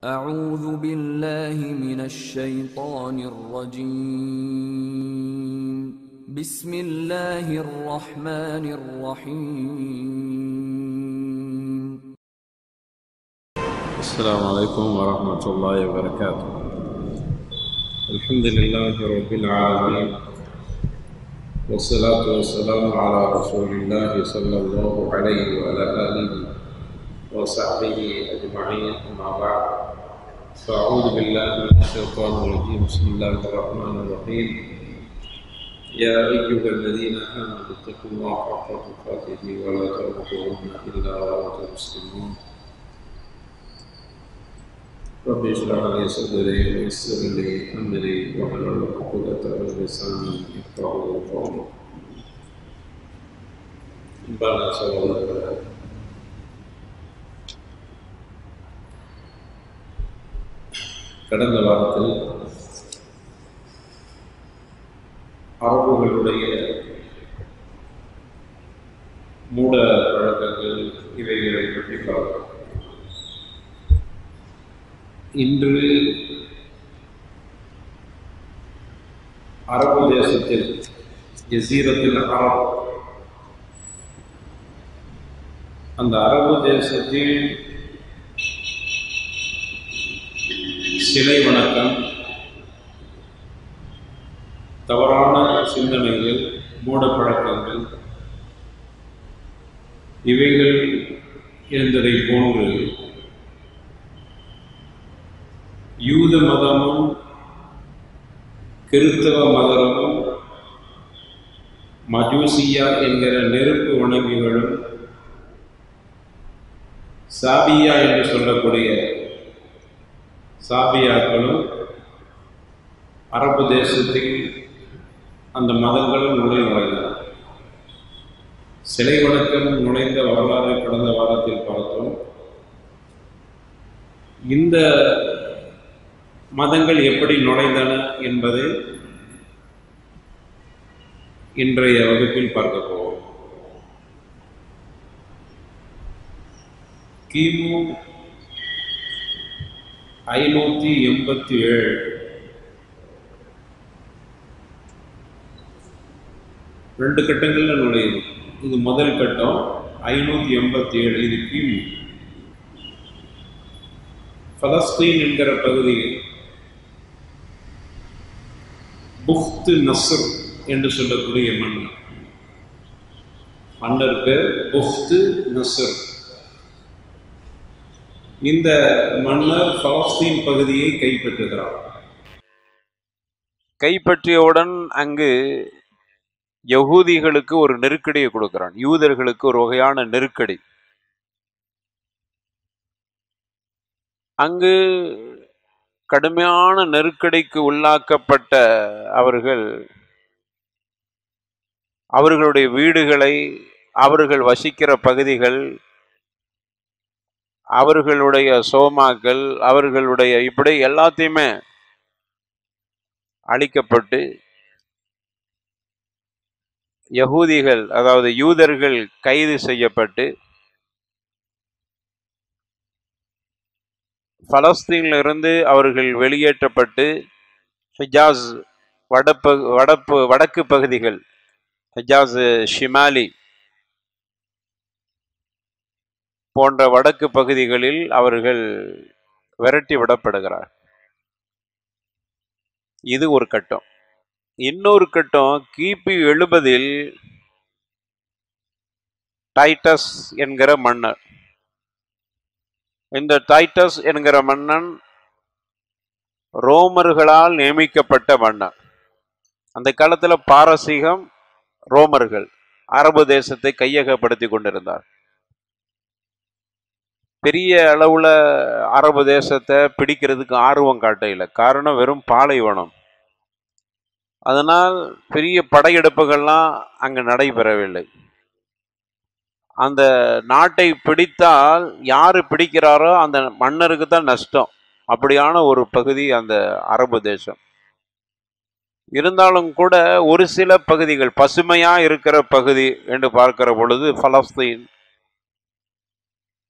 أعوذ بالله من الشيطان الرجيم بسم الله الرحمن الرحيم السلام عليكم ورحمة الله وبركاته الحمد لله رب العالمين والصلاة والسلام على رسول الله صلى الله عليه وعلى آله وصحبه أجمعين أما بعد فأعوذ بالله من الشيطان الرجيم بسم الله الرحمن الرحيم يا أيها الذين آمنوا اتقوا الله حق تقاته ولا تموتن إلا وأنتم مسلمون رب اشرح لي صدري ويسر لي امري واحلل عقدة من لساني يفقهوا قولي அன்பான சகோதரர்களே கடந்த வாரத்தில் அரபுகளுடைய மூட பழக்கங்கள் இவைகளை பற்றி பார்த்தோம் இன்று அரபு தேசத்தில் ஜசீரத்தில் அரப் அந்த அரபு தேசத்தில் சிலை வணக்கம் தவறான சிந்தனைகள் மூடப்பழக்கங்கள் இவைகள் இருந்ததை போன்று யூத மதமும் கிறிஸ்தவ மதமும் மஜூசியா என்கிற நெருப்பு வணங்கிகளும் சாபியா என்று சொல்லக்கூடிய சாபியாக்களும் அரபு தேசத்தில் அந்த மதங்களும் நுழைய நுழைந்தன சிலை வணக்கம் நுழைந்த வரலாறு கடந்த வாரத்தில் பார்த்தோம் இந்த மதங்கள் எப்படி நுழைந்தன என்பதை இன்றைய வகுப்பில் பார்க்க போவோம் கிமு ஐநூற்றி எண்பத்தி ஏழு ரெண்டு கட்டங்கள்ல நுழையுது இது முதல் கட்டம் ஐநூற்றி எண்பத்தி ஏழு இது கிமு பலஸ்தீன் என்கிற பகுதியில் புஃப்து நசர் என்று சொல்லக்கூடிய மன்னர் மன்னர் பேர் புஃப்து நசர் இந்த மன்னர் பலஸ்தீன் பகுதியை கைப்பற்றுகிறார் கைப்பற்றியவுடன் அங்கு யகூதிகளுக்கு ஒரு நெருக்கடியை கொடுக்கிறான் யூதர்களுக்கு ஒரு வகையான நெருக்கடி அங்கு கடுமையான நெருக்கடிக்கு உள்ளாக்கப்பட்ட அவர்கள் அவர்களுடைய வீடுகளை அவர்கள் வசிக்கிற பகுதிகள் அவர்களுடைய சோமாக்கள் அவர்களுடைய இப்படி எல்லாத்தையுமே அழிக்கப்பட்டு யகூதிகள் அதாவது யூதர்கள் கைது செய்யப்பட்டு பலஸ்தீனிலிருந்து அவர்கள் வெளியேற்றப்பட்டு ஹிஜாஸ் வடப்ப வடப்பு வடக்கு பகுதிகள் ஹிஜாஸ் ஷிமாலி போன்ற வடக்கு பகுதிகளில் அவர்கள் விரட்டி விடப்படுகிறார் இது ஒரு கட்டம் இன்னொரு கட்டம் கிபி எழுபதில் டைட்டஸ் என்கிற மன்னர் இந்த டைட்டஸ் என்கிற மன்னன் ரோமர்களால் நியமிக்கப்பட்ட மன்னன் அந்த காலத்துல பாரசீகம் ரோமர்கள் அரபு தேசத்தை கையகப்படுத்தி கொண்டிருந்தார் பெரிய அளவுல அரபு தேசத்தை பிடிக்கிறதுக்கு ஆர்வம் காட்டையில் காரணம் வெறும் பாலைவனம் அதனால் பெரிய படையெடுப்புகள்லாம் அங்கு நடைபெறவில்லை அந்த நாட்டை பிடித்தால் யாரு பிடிக்கிறாரோ அந்த மன்னருக்கு தான் நஷ்டம் அப்படியான ஒரு பகுதி அந்த அரபு தேசம் இருந்தாலும் கூட ஒரு சில பகுதிகள் பசுமையா இருக்கிற பகுதி என்று பார்க்கிற பொழுது பலஸ்தீன்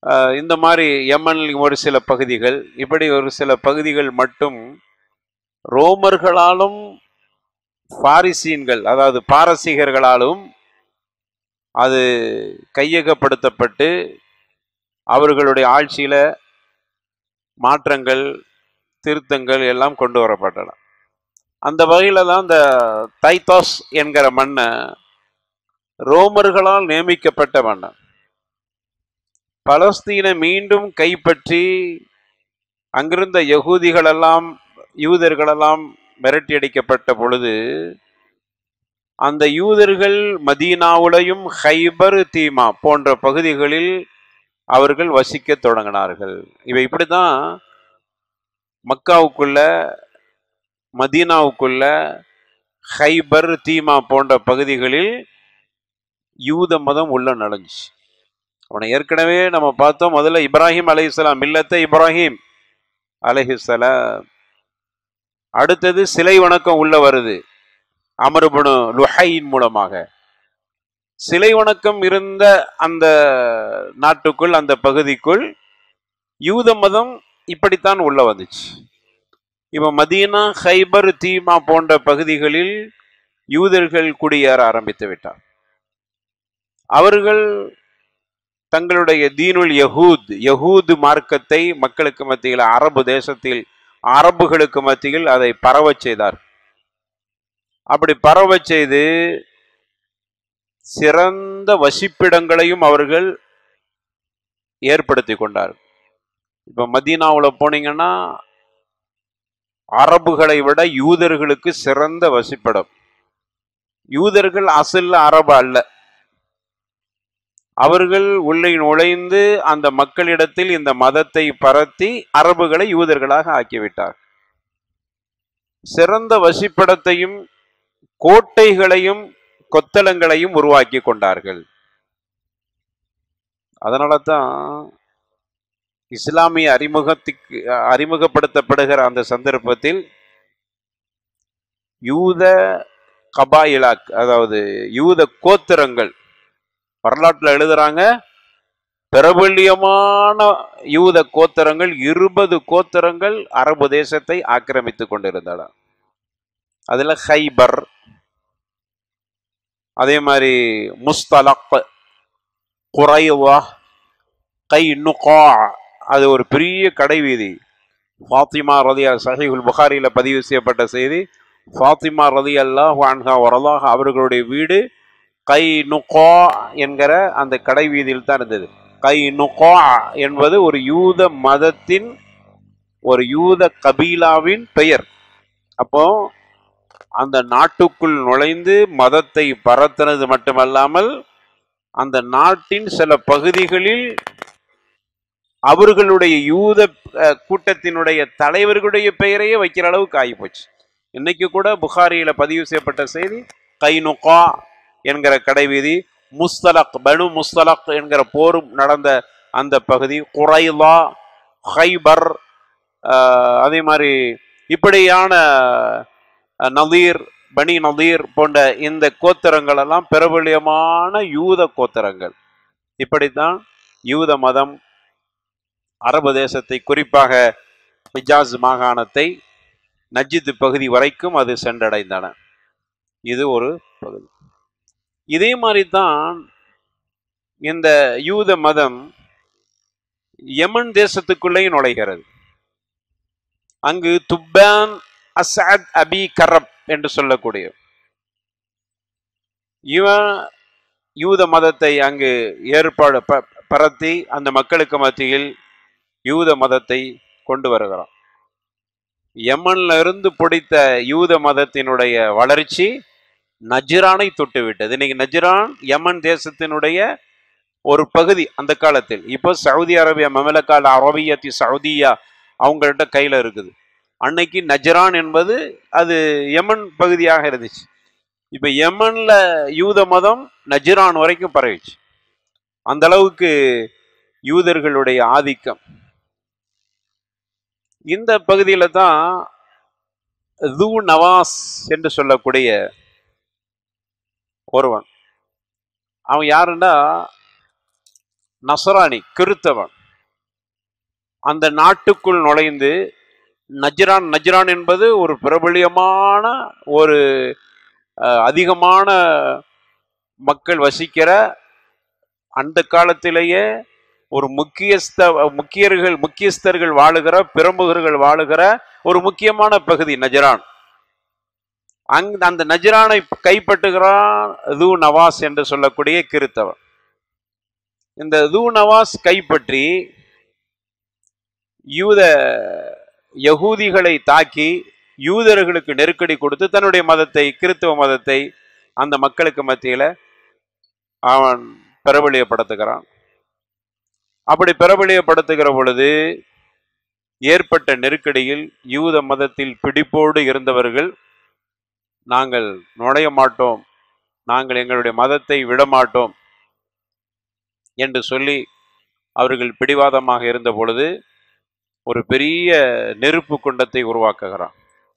அஹ், இந்த மாதிரி யமனில் ஒரு சில பகுதிகள் இப்படி ஒரு சில பகுதிகள் மட்டும் ரோமர்களாலும் பாரிசீன்கள் அதாவது பாரசீகர்களாலும் அது கையகப்படுத்தப்பட்டு அவர்களுடைய ஆட்சியில மாற்றங்கள் திருத்தங்கள் எல்லாம் கொண்டு வரப்பட்டன அந்த வகையில தான் இந்த தைத்தாஸ் என்கிற மன்ன ரோமர்களால் நியமிக்கப்பட்ட மன்னன் பலஸ்தீனை மீண்டும் கைப்பற்றி அங்கிருந்த யகூதிகளெல்லாம் யூதர்களெல்லாம் விரட்டியடிக்கப்பட்ட பொழுது அந்த யூதர்கள் மதீனாவுலையும் ஹைபர் தீமா போன்ற பகுதிகளில் அவர்கள் வசிக்க தொடங்கினார்கள் இவை இப்படிதான் மக்காவுக்குள்ள மதீனாவுக்குள்ள ஹைபர் தீமா போன்ற பகுதிகளில் யூத மதம் உள்ள நுழைஞ்சுச்சு அவனை ஏற்கனவே நம்ம பார்த்தோம் முதல்ல இப்ராஹிம் அலைஹிஸ்ஸலாம் மில்லத்தை இப்ராஹிம் அலைஹிஸ்ஸலாம் அடுத்தது சிலை வணக்கம் உள்ள வருது அமருபனு லுஹையின் மூலமாக சிலை வணக்கம் இருந்த அந்த நாட்டுக்குள் அந்த பகுதிக்குள் யூத மதம் இப்படித்தான் உள்ள வந்துச்சு இப்ப மதீனா ஹைபர் தீமா போன்ற பகுதிகளில் யூதர்கள் குடியேற ஆரம்பித்து விட்டார் அவர்கள் தங்களுடைய தீனுல் யஹூத் யஹூத் மார்க்கத்தை மக்களுக்கு மத்தியில் அரபு தேசத்தில் அரபுகளுக்கு மத்தியில் அதை பரவச் செய்தார் அப்படி பரவச் செய்து சிறந்த வசிப்பிடங்களையும் அவர்கள் ஏற்படுத்தி கொண்டார் இப்ப மதீனாவுல போனீங்கன்னா அரபுகளை விட யூதர்களுக்கு சிறந்த வசிப்பிடம் யூதர்கள் அசல்ல அரபு அல்ல அவர்கள் உள்ளே நுழைந்து அந்த மக்களிடத்தில் இந்த மதத்தை பரத்தி அரபுகளை யூதர்களாக ஆக்கிவிட்டார் சிறந்த வசிப்பிடத்தையும் கோட்டைகளையும் கொத்தளங்களையும் உருவாக்கி கொண்டார்கள் அதனால தான் இஸ்லாமிய அறிமுகத்துக்கு அறிமுகப்படுத்தப்படுகிற அந்த சந்தர்ப்பத்தில் யூத கபாயிலாக் அதாவது யூத கோத்திரங்கள் வரலாற்றில் எழுதுறாங்க பிரபல்யமான யூத கோத்திரங்கள் இருபது கோத்திரங்கள் அரபு தேசத்தை ஆக்கிரமித்துக் கொண்டிருந்தன அதுல ஹைபர் அதே மாதிரி முஸ்தலக் குறைவா கை நுகா அது ஒரு பெரிய கடை வீதி ஃபாத்திமா ரதியா சஹீஹுல் புகாரியில பதிவு செய்யப்பட்ட செய்தி ஃபாத்திமா ரதி அல்லாஹ் அன்ஹா வரலாக அவர்களுடைய வீடு கை நுகா என்கிற அந்த கடை வீதியில் தான் இருந்தது கை நுகா என்பது ஒரு யூத மதத்தின் ஒரு யூத கபீலாவின் பெயர் அப்போ அந்த நாட்டுக்குள் நுழைந்து மதத்தை பரத்தினது மட்டுமல்லாமல் அந்த நாட்டின் சில பகுதிகளில் அவர்களுடைய யூத அஹ், கூட்டத்தினுடைய தலைவர்களுடைய பெயரையே வைக்கிற அளவுக்கு ஆகிப்போச்சு இன்னைக்கு கூட புகாரியில பதிவு செய்யப்பட்ட செய்தி கைனுகா என்கிற கடைவீதி முஸ்தலக் பனு முஸ்தலக் என்கிற போரும் நடந்த அந்த பகுதி குரைலா ஹைபர் ஆஹ், அதே மாதிரி இப்படியான அஹ், நதீர் பனி நதீர் போன்ற இந்த கோத்திரங்கள் எல்லாம் பிரபல்யமான யூத கோத்திரங்கள் இப்படித்தான் யூத மதம் அரபு தேசத்தை குறிப்பாக ஹிஜாஸ் மாகாணத்தை நஜித் பகுதி வரைக்கும் அது சென்றடைந்தன இது ஒரு பகுதி இதே மாதிரி தான் இந்த யூத மதம் யமன் தேசத்துக்குள்ளேயும் நுழைகிறது அங்கு துப்பான் அசாத் அபி கரப் என்று சொல்லக்கூடிய இவன் யூத மதத்தை அங்கு ஏற்பாடு ப- பரத்தி அந்த மக்களுக்கு மத்தியில் யூத மதத்தை கொண்டு வருகிறான் யமன்ல இருந்து பிடித்த யூத மதத்தினுடைய வளர்ச்சி நஜ்ரானை தொட்டு விட்டது இன்னைக்கு நஜ்ரான் யமன் தேசத்தினுடைய ஒரு பகுதி அந்த காலத்தில் இப்போ சவுதி அரேபியா மமலக்கால் அரபியத்தி சவுதியா அவங்கள்ட்ட கையில இருக்குது அன்னைக்கு நஜ்ரான் என்பது அது யமன் பகுதியாக இருந்துச்சு இப்ப யமன்ல யூத மதம் நஜ்ரான் வரைக்கும் பரவிச்சு அந்த அளவுக்கு யூதர்களுடைய ஆதிக்கம் இந்த பகுதியில தான் தூ நவாஸ் என்று சொல்லக்கூடிய ஒருவன் அவன் யாருன்னா நசராணி கிறித்தவன் அந்த நாட்டுக்குள் நுழைந்து நஜ்ரான் நஜ்ரான் என்பது ஒரு பிரபலியமான ஒரு அஹ், அதிகமான மக்கள் வசிக்கிற அந்த காலத்திலேயே ஒரு முக்கியஸ்த முக்கியர்கள் முக்கியஸ்தர்கள் வாழுகிற பிரமுகர்கள் வாழுகிற ஒரு முக்கியமான பகுதி நஜரான் அங் அந்த நஜரானை கைப்பற்றுகிறான் தூ நவாஸ் என்று சொல்லக்கூடிய கிறித்தவன் இந்த தூ நவாஸ் கைப்பற்றி யூத யகூதிகளை தாக்கி யூதர்களுக்கு நெருக்கடி கொடுத்து தன்னுடைய மதத்தை கிறித்துவ மதத்தை அந்த மக்களுக்கு மத்தியில அவன் பிரபலியப்படுத்துகிறான் அப்படி பிரபலியப்படுத்துகிற பொழுது ஏற்பட்ட நெருக்கடியில் யூத மதத்தில் பிடிப்போடு இருந்தவர்கள் நாங்கள் நுழைய மாட்டோம் நாங்கள் எங்களுடைய மதத்தை விடமாட்டோம் என்று சொல்லி அவர்கள் பிடிவாதமாக இருந்த பொழுது ஒரு பெரிய நெருப்பு குண்டத்தை உருவாக்குகிறான்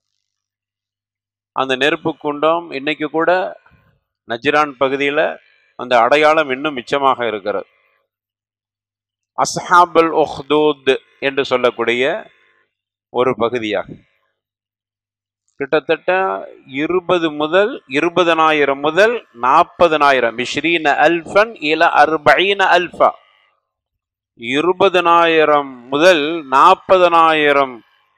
அந்த நெருப்பு குண்டம் இன்னைக்கு கூட நஜ்ரான் பகுதியில் அந்த அடையாளம் இன்னும் மிச்சமாக இருக்கிறது அஸ்ஹாபுல் உஹ்தூத் என்று சொல்லக்கூடிய ஒரு பகுதியாகும் கிட்டத்தட்ட இருபது முதல் இருபதனாயிரம் முதல் நாற்பதனாயிரம் மிஷ்ரீன அல்ஃபன் இல அர்பீன அல்ஃபா இருபதனாயிரம் முதல் நாற்பதனாயிரம்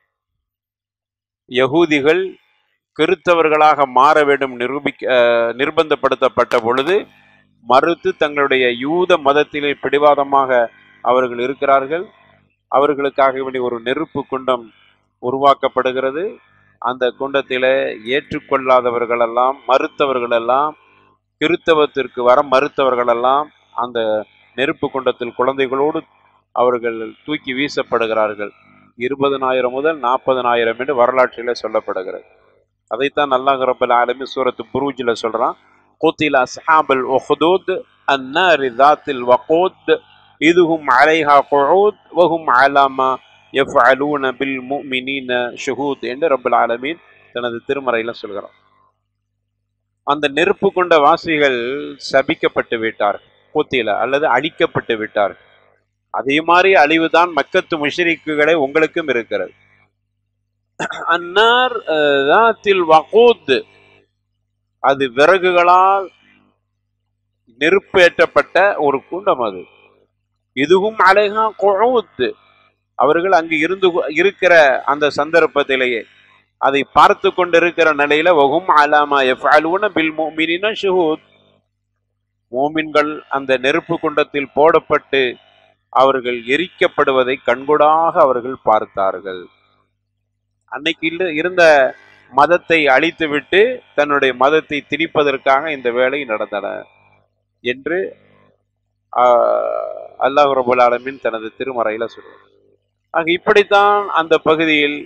யகூதிகள் கிறித்தவர்களாக மாற வேண்டும் நிரூபிக்க அஹ், நிர்பந்தப்படுத்தப்பட்ட பொழுது மறுத்து தங்களுடைய யூத மதத்திலே பிடிவாதமாக அவர்கள் இருக்கிறார்கள் அவர்களுக்காக வேண்டி ஒரு நெருப்பு குண்டம் உருவாக்கப்படுகிறது அந்த குண்டத்திலே ஏற்றுக்கொள்ளாதவர்களெல்லாம் மறுத்தவர்களெல்லாம் கிறித்தவத்திற்கு வர மறுத்தவர்களெல்லாம் அந்த நெருப்பு குண்டத்தில் குழந்தைகளோடு அவர்கள் தூக்கி வீசப்படுகிறார்கள் இருபதனாயிரம் முதல் நாற்பதனாயிரம் என்று வரலாற்றிலே சொல்லப்படுகிறது அதைத்தான் அல்லாஹ் ரப்பல் ஆலமீன் சூரத்து புரூஜில் சொல்றான் குத்தில அஸ்ஹாபல் உஹ்தூத் அன்னாரி தாத்தில் வகூத் இதுஹும் அலைஹா குஊத் வஹும் அலாமா யஃஅலூன பில் முஃமினீன ஷுஹூத் என்று ரப்பல் ஆலமீன் தனது திருமறையில சொல்கிறான் அந்த நெருப்பு கொண்ட வாசிகள் சபிக்கப்பட்டு விட்டார் கூத்தில அல்லது அழிக்கப்பட்டு விட்டார் அதே மாதிரி அழிவுதான் மக்கத்து முஷரிக்குகளை உங்களுக்கும் இருக்கிறது அன்னார் அஹ், தாத்தில் வகூத் அது விறகுகளால் நெருப்பேற்றப்பட்ட ஒரு குண்டம் அது இதுவும் அலைகா குழூத் அவர்கள் அங்கு இருந்து கொ- இருக்கிற அந்த சந்தர்ப்பத்திலேயே அதை பார்த்து கொண்டிருக்கிற நிலையில வகும் அலாமா எஃப்அலூன பில் முஃமினின ஷுஹூத் மூமின்கள் அந்த நெருப்பு குண்டத்தில் போடப்பட்டு அவர்கள் எரிக்கப்படுவதை கண்கூடாக அவர்கள் பார்த்தார்கள் அன்னைக்கு இல்ல- இருந்த மதத்தை அழித்துவிட்டு தன்னுடைய மதத்தை திணிப்பதற்காக இந்த வேலை நடந்தன என்று ஆஹ், அல்லாஹ் ரபுல் ஆலமீன் தனது திருமறையில சொல்றார் ஆக இப்படித்தான் அந்த பகுதியில்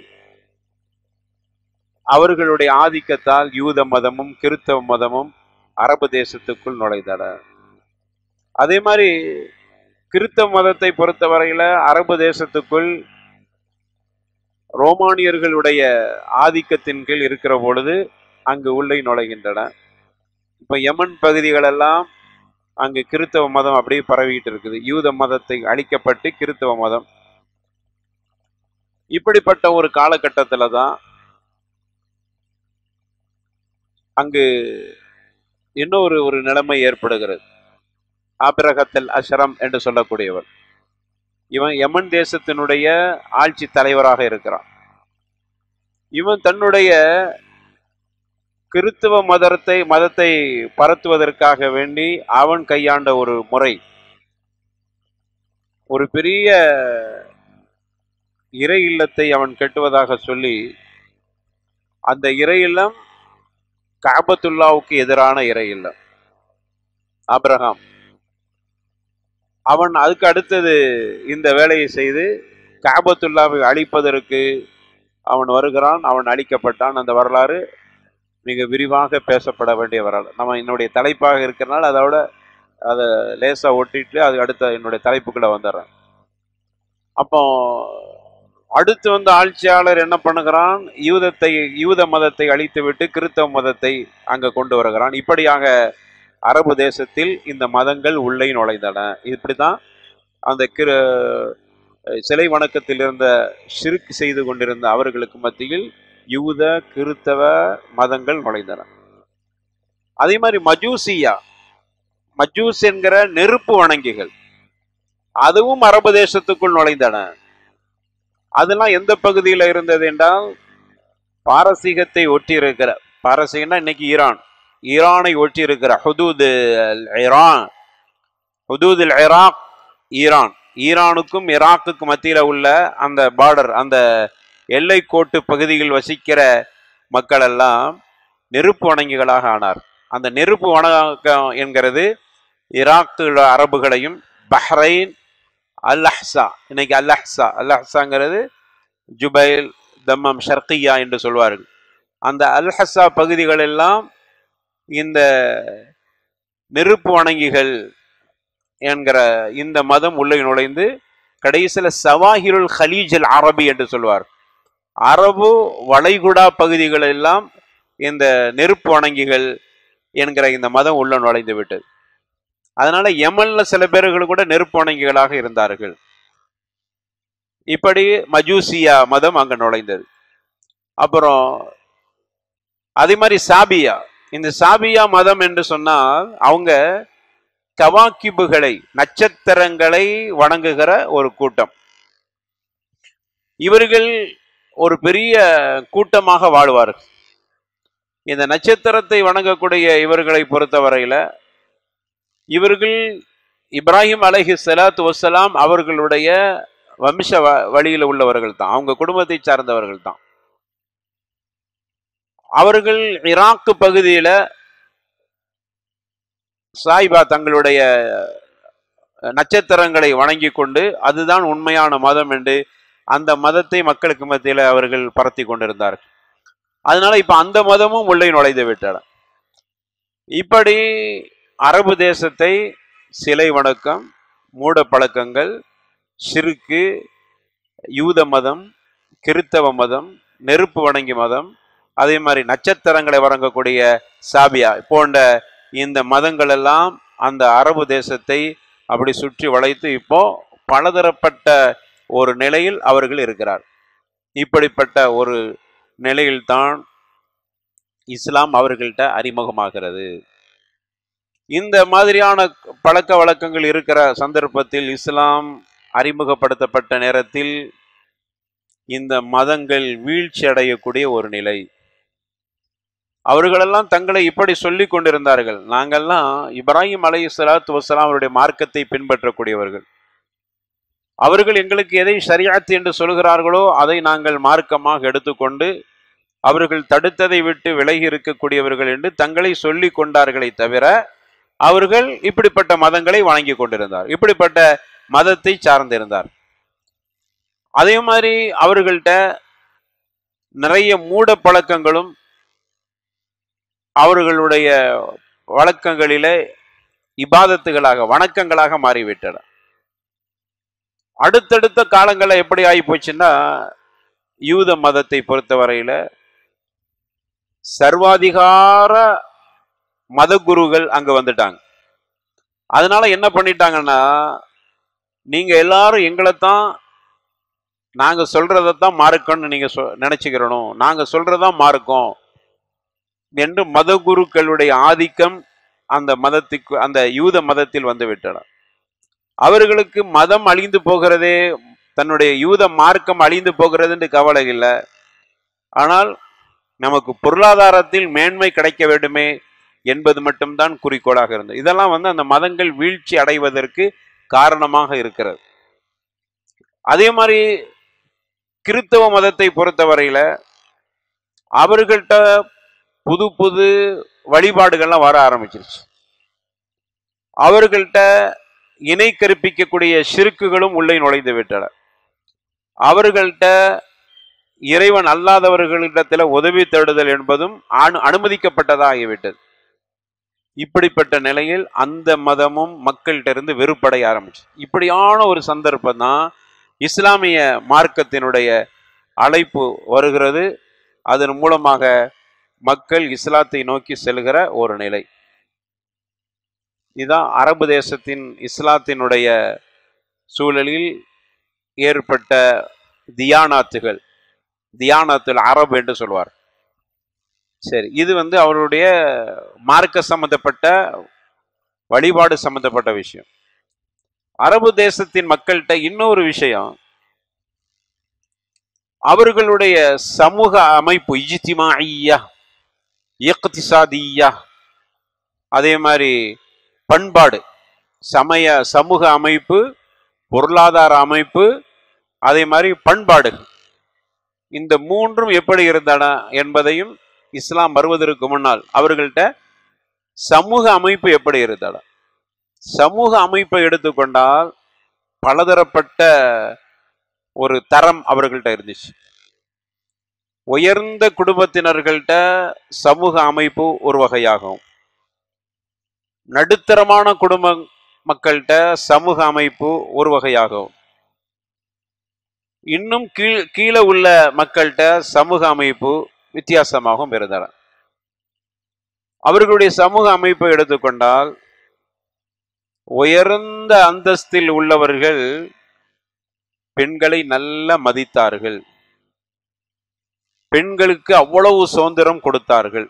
அவர்களுடைய ஆதிக்கத்தால் யூத மதமும் கிறித்தவ மதமும் அரபு தேசத்துக்குள் நுழைந்தன அதே மாதிரி கிறித்தவ மதத்தை பொறுத்தவரையில அரபு தேசத்துக்குள் ரோமானியர்களுடைய ஆதிக்கத்தின் கீழ் இருக்கிற பொழுது அங்கு உள்ளே நுழைகின்றன இப்ப யமன் பகுதிகளெல்லாம் அங்கு கிறித்தவ மதம் அப்படியே பரவிட்டு இருக்குது யூத மதத்தை அழிக்கப்பட்டு கிறித்தவ மதம் இப்படிப்பட்ட ஒரு காலகட்டத்துல தான் அங்கு இன்னொரு ஒரு நிலைமை ஏற்படுகிறது ஆபிரகத்தல் அஷரம் என்று சொல்லக்கூடியவர் இவன் யமன் தேசத்தினுடைய ஆட்சி தலைவராக இருக்கிறான் இவன் தன்னுடைய கிறித்துவ மதத்தை மதத்தை பரத்துவதற்காக வேண்டி அவன் கையாண்ட ஒரு முறை ஒரு பெரிய இறை இல்லத்தை அவன் கட்டுவதாக சொல்லி அந்த இறை இல்லம் காபத்துல்லாவுக்கு எதிரான இறை இல்லம் ஆபிரகாம் அவன் அதுக்கு அடுத்தது இந்த வேலையை செய்து காபத்துல்லாவை அழிப்பதற்கு அவன் வருகிறான் அவன் அழிக்கப்பட்டான் அந்த வரலாறு மிக விரிவாக பேசப்பட வேண்டிய வரலாறு நம்ம என்னுடைய தலைப்பாக இருக்கிறனால அதோட அதை லேசாக ஒட்டிட்டு அது அடுத்த என்னுடைய தலைப்புக்குள்ள வந்துடுறேன் அப்போ அடுத்து வந்த ஆட்சியாளர் என்ன பண்ணுகிறான் யூதத்தை யூத மதத்தை அழித்துவிட்டு கிறித்தவ மதத்தை அங்க கொண்டு வருகிறான் இப்படியாக அரபு தேசத்தில் இந்த மதங்கள் உள்ளே நுழைந்தன இப்படித்தான் அந்த கிரு சிலை வணக்கத்தில் இருந்த ஷிர்க் செய்து கொண்டிருந்த அவர்களுக்கு மத்தியில் யூத கிறித்தவ மதங்கள் நுழைந்தன அதே மாதிரி மஜூசியா மஜூஸ் என்கிற நெருப்பு வணங்கிகள் அதுவும் அரபு தேசத்துக்குள் நுழைந்தன அதெல்லாம் எந்த பகுதியில் இருந்தது என்றால் பாரசீகத்தை ஒட்டி இருக்கிற பாரசீகம்னா இன்னைக்கு ஈரான் ஈரானை ஒட்டி இருக்கிற ஹுதூது ஈரான் ஹுதூத் இராக் ஈரான் ஈரானுக்கும் ஈராக்குக்கும் மத்தியில் உள்ள அந்த பார்டர் அந்த எல்லை கோட்டு பகுதியில் வசிக்கிற மக்கள் எல்லாம் நெருப்பு வணங்கிகளாக ஆனார் அந்த நெருப்பு வணக்கம் என்கிறது ஈராக்கு அரபுகளையும் பஹ்ரைன் அல் அஹ்சா இன்னைக்கு அல் அஹ்சா அல் அஹ்சாங்கிறது ஜுபைல் தம்மம் ஷர்கியா என்று சொல்வார்கள் அந்த அல் ஹஸ்ஸா பகுதிகள் எல்லாம் இந்த நெருப்பு வணங்கிகள் என்கிற இந்த மதம் உள்ளே நுழைந்து கடைசியில் சவாஹிருல் ஹலீஜல் அரபி என்று சொல்வார் அரபு வளைகுடா பகுதிகள் எல்லாம் இந்த நெருப்பு வணங்கிகள் என்கிற இந்த மதம் உள்ள நுழைந்து விட்டது அதனால யமன்ல சில பேர்கள் கூட நெருப்பு வணங்கிகளாக இருந்தார்கள் இப்படி மஜூசியா மதம் அங்க நுழைந்தது அப்புறம் அதே மாதிரி சாபியா இந்த சாபியா மதம் என்று சொன்னால் அவங்க கவாக்கிபுகளை நட்சத்திரங்களை வணங்குகிற ஒரு கூட்டம் இவர்கள் ஒரு பெரிய கூட்டமாக வாழ்வார்கள் இந்த நட்சத்திரத்தை வணங்கக்கூடிய இவர்களை பொறுத்தவரையில இவர்கள் இப்ராஹிம் அலைஹி ஸலாத்து வஸ்ஸலாம் அவர்களுடைய வம்ச வ- வழியில உள்ளவர்கள் தான் அவங்க குடும்பத்தை சார்ந்தவர்கள் தான் அவர்கள் ஈராக்கு பகுதியில சாய்பா தங்களுடைய நட்சத்திரங்களை வணங்கி கொண்டு அதுதான் உண்மையான மதம் என்று அந்த மதத்தை மக்களுக்கு மத்தியில் அவர்கள் பரத்தி கொண்டிருந்தார்கள் அதனால இப்ப அந்த மதமும் உள்ளே நுழைந்து விட்டன இப்படி அரபு தேசத்தை சிலை வணக்கம் மூட பழக்கங்கள் சிறுக்கு யூத மதம் கிறித்தவ மதம் நெருப்பு வணங்கி மதம் அதே மாதிரி நட்சத்திரங்களை வணங்கக்கூடிய சாபியா போன்ற இந்த மதங்கள் எல்லாம் அந்த அரபு தேசத்தை அப்படி சுற்றி வளைத்து இப்போ பலதரப்பட்ட ஒரு நிலையில் அவர்கள் இருக்கிறார் இப்படிப்பட்ட ஒரு நிலையில்தான் இஸ்லாம் அவர்கள்ட்ட அறிமுகமாகிறது இந்த மாதிரியான பழக்க வழக்கங்கள் இருக்கிற சந்தர்ப்பத்தில் இஸ்லாம் அறிமுகப்படுத்தப்பட்ட நேரத்தில் இந்த மதங்கள் வீழ்ச்சி அடையக்கூடிய ஒரு நிலை அவர்களெல்லாம் தங்களை இப்படி சொல்லி கொண்டிருந்தார்கள் நாங்கள்லாம் இப்ராஹிம் அலை சலாத்து வசலாம் அவருடைய மார்க்கத்தை பின்பற்றக்கூடியவர்கள் அவர்கள் எங்களுக்கு எதை சரியாத்து என்று சொல்கிறார்களோ அதை நாங்கள் மார்க்கமாக எடுத்துக்கொண்டு அவர்கள் தடுத்ததை விட்டு விலகி இருக்கக்கூடியவர்கள் என்று தங்களை சொல்லி கொண்டார்களே தவிர அவர்கள் இப்படிப்பட்ட மதங்களை வணங்கி கொண்டிருந்தார் இப்படிப்பட்ட மதத்தை சார்ந்திருந்தார் அதே மாதிரி அவர்கள்ட்ட நிறைய மூட பழக்கங்களும் அவர்களுடைய வழக்கங்களிலே இபாதத்துகளாக வணக்கங்களாக மாறிவிட்டன அடுத்தடுத்த காலங்களில் எப்படி ஆகி போச்சுன்னா யூத மதத்தை பொறுத்தவரையில சர்வாதிகார மதகுருகள் அங்க வந்துட்டாங்க அதனால என்ன பண்ணிட்டாங்கன்னா நீங்க எல்லாரும் எங்களைத்தான் நாங்க சொல்றதைத்தான் மார்க்கம்னு நீங்க சொ- நினைச்சுக்கிறணும் நாங்க சொல்றதான் மார்க்கம் என்று மதகுருக்களுடைய ஆதிக்கம் அந்த மதத்துக்கு அந்த யூத மதத்தில் வந்து விட்டன அவர்களுக்கு மதம் அழிந்து போகிறதே தன்னுடைய யூத மார்க்கம் அழிந்து போகிறது என்று கவலை இல்லை ஆனால் நமக்கு பொருளாதாரத்தில் மேன்மை கிடைக்க வேண்டுமே என்பது மட்டும்தான் குறிக்கோளாக இருந்தது இதெல்லாம் வந்து அந்த மதங்கள் வீழ்ச்சி அடைவதற்கு காரணமாக இருக்கிறது அதே மாதிரி கிறித்தவ மதத்தை பொறுத்தவரையில அவர்கள்ட்ட புது புது வழிபாடுகள்லாம் வர ஆரம்பிச்சிருச்சு அவர்கள்ட்ட இணை கற்பிக்கக்கூடிய சிறுக்குகளும் உள்ளே நுழைந்து விட்டன அவர்கள்ட்ட இறைவன் அல்லாதவர்களிடத்தில் உதவி தேடுதல் என்பதும் அனு அனுமதிக்கப்பட்டதாகிவிட்டது இப்படிப்பட்ட நிலையில் அந்த மதமும் மக்கள்கிட்ட இருந்து வெறுப்படைய ஆரம்பிச்சு இப்படியான ஒரு சந்தர்ப்பம் தான் இஸ்லாமிய மார்க்கத்தினுடைய அழைப்பு வருகிறது அதன் மூலமாக மக்கள் இஸ்லாத்தை நோக்கி செல்கிற ஒரு நிலை இதுதான் அரபு தேசத்தின் இஸ்லாத்தினுடைய சூழலில் ஏற்பட்ட தியானாத்துகள் தியானத்தில் அரபு என்று சொல்வார் சரி இது வந்து அவருடைய மார்க்க சம்பந்தப்பட்ட வழிபாடு சம்பந்தப்பட்ட விஷயம் அரபு தேசத்தின் மக்கள்கிட்ட இன்னொரு விஷயம் அவர்களுடைய சமூக அமைப்பு இஜ்திமாஇய்யா இக்திசாதியா அதே மாதிரி பண்பாடு சமய சமூக அமைப்பு பொருளாதார அமைப்பு அதே மாதிரி பண்பாடு இந்த மூன்றும் எப்படி இருந்தன என்பதையும் இஸ்லாம் வருவதற்கு முன்னால் அவர்கள்ட்ட சமூக அமைப்பு எப்படி இருந்தன சமூக அமைப்பை எடுத்துக்கொண்டால் பலதரப்பட்ட ஒரு தரம் அவர்கள்ட்ட இருந்துச்சு உயர்ந்த குடும்பத்தினர்கள்ட்ட சமூக அமைப்பு ஒரு வகையாகும் நடுத்தரமான குடும்ப மக்கள்கிட்ட சமூக அமைப்பு ஒரு வகையாகும் இன்னும் கீழ் கீழே உள்ள மக்கள்கிட்ட சமூக அமைப்பு வித்தியாசமாகவும் இருந்தன அவர்களுடைய சமூக அமைப்பை எடுத்துக்கொண்டால் உயர்ந்த அந்தஸ்தில் உள்ளவர்கள் பெண்களை நல்ல மதித்தார்கள் பெண்களுக்கு அவ்வளவு சுதந்திரம் கொடுத்தார்கள்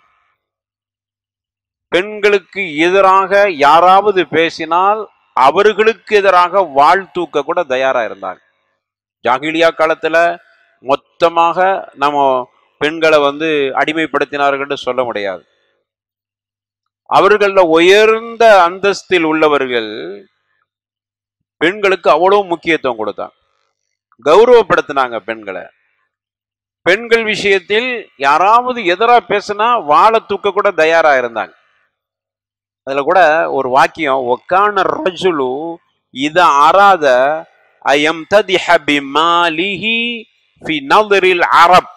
பெண்களுக்கு எதிராக யாராவது பேசினால் அவர்களுக்கு எதிராக வாழ் தூக்க கூட தயாரா இருந்தாங்க ஜாகிலியா காலத்துல மொத்தமாக நம்ம பெண்களை வந்து அடிமைப்படுத்தினார்கள்னு சொல்ல முடியாது அவர்கள உயர்ந்த அந்தஸ்தில் உள்ளவர்கள் பெண்களுக்கு அவ்வளவு முக்கியத்துவம் கொடுத்தாங்க கௌரவப்படுத்தினாங்க பெண்களை பெண்கள் விஷயத்தில் யாராவது எதிரா பேசினா வாழை தூக்க கூட தயாரா இருந்தாங்க அதுல கூட ஒரு வாக்கியம் ஒக்கான ரஜுலு இத அராத அயம் ததிஹ பிமாலிஹி ஃபி நதரில் அரப்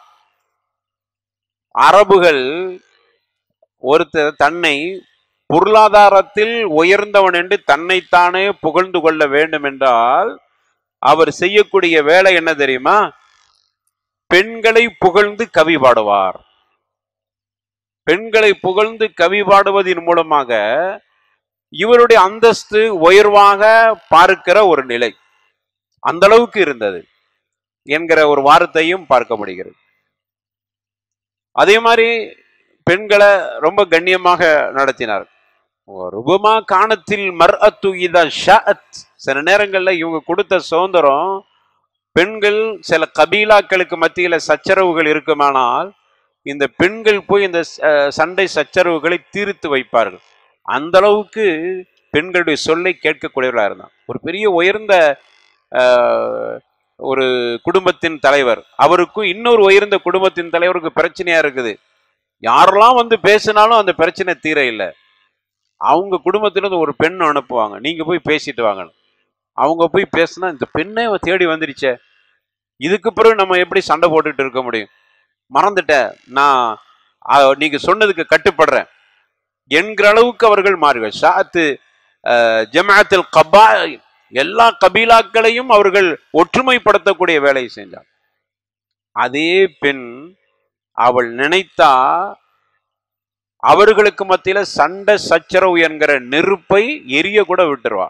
அரபுகள் ஒருத்தர் தன்னை பொருளாதாரத்தில் உயர்ந்தவன் என்று தன்னைத்தானே புகழ்ந்து கொள்ள வேண்டும் என்றால் அவர் செய்யக்கூடிய வேலை என்ன தெரியுமா பெண்களை புகழ்ந்து கவி பாடுவார் பெண்களை புகழ்ந்து கவி பாடுவதன் மூலமாக இவருடைய அந்தஸ்து உயர்வாக பார்க்கிற ஒரு நிலை அந்த அளவுக்கு இருந்தது என்கிற ஒரு வார்த்தையும் பார்க்க முடிகிறது அதே மாதிரி பெண்களை ரொம்ப கண்ணியமாக நடத்தினார் ருபமா காணத்தில் மர் அத்து ஷஅத் சில நேரங்கள்ல இவங்க கொடுத்த சுதந்திரம் பெண்கள் சில கபீலாக்களுக்கு மத்தியில சச்சரவுகள் இருக்குமானால் இந்த பெண்கள் போய் இந்த அஹ், சண்டை சச்சரவுகளை தீர்த்து வைப்பார்கள் அந்த அளவுக்கு பெண்களுடைய சொல்லை கேட்கக்கூடியவர்களா இருந்தான் ஒரு பெரிய உயர்ந்த அஹ், ஒரு குடும்பத்தின் தலைவர் அவருக்கும் இன்னொரு உயர்ந்த குடும்பத்தின் தலைவருக்கு பிரச்சனையா இருக்குது யாரெல்லாம் வந்து பேசினாலும் அந்த பிரச்சனை தீர இல்லை அவங்க குடும்பத்திலிருந்து ஒரு பெண் அனுப்புவாங்க நீங்க போய் பேசிட்டு வாங்க அவங்க போய் பேசினா இந்த பெண்ணே தேடி வந்துருச்சே இதுக்கு பிறகு நம்ம எப்படி சண்டை போட்டுட்டு இருக்க முடியும் மறந்துட்டேன் நான் அஹ், நீங்க சொன்னதுக்கு கட்டுப்படுறேன் என்கிற அளவுக்கு அவர்கள் மாறுகள் ஷாத்து ஜமாத்தில் கபா எல்லா கபீலாக்களையும் அவர்கள் ஒற்றுமைப்படுத்தக்கூடிய வேலையை செஞ்சார் அதே பெண் அவள் நினைத்தா அவர்களுக்கு மத்தியில சண்டை சச்சரவு என்கிற நெருப்பை எரிய கூட விட்டுருவா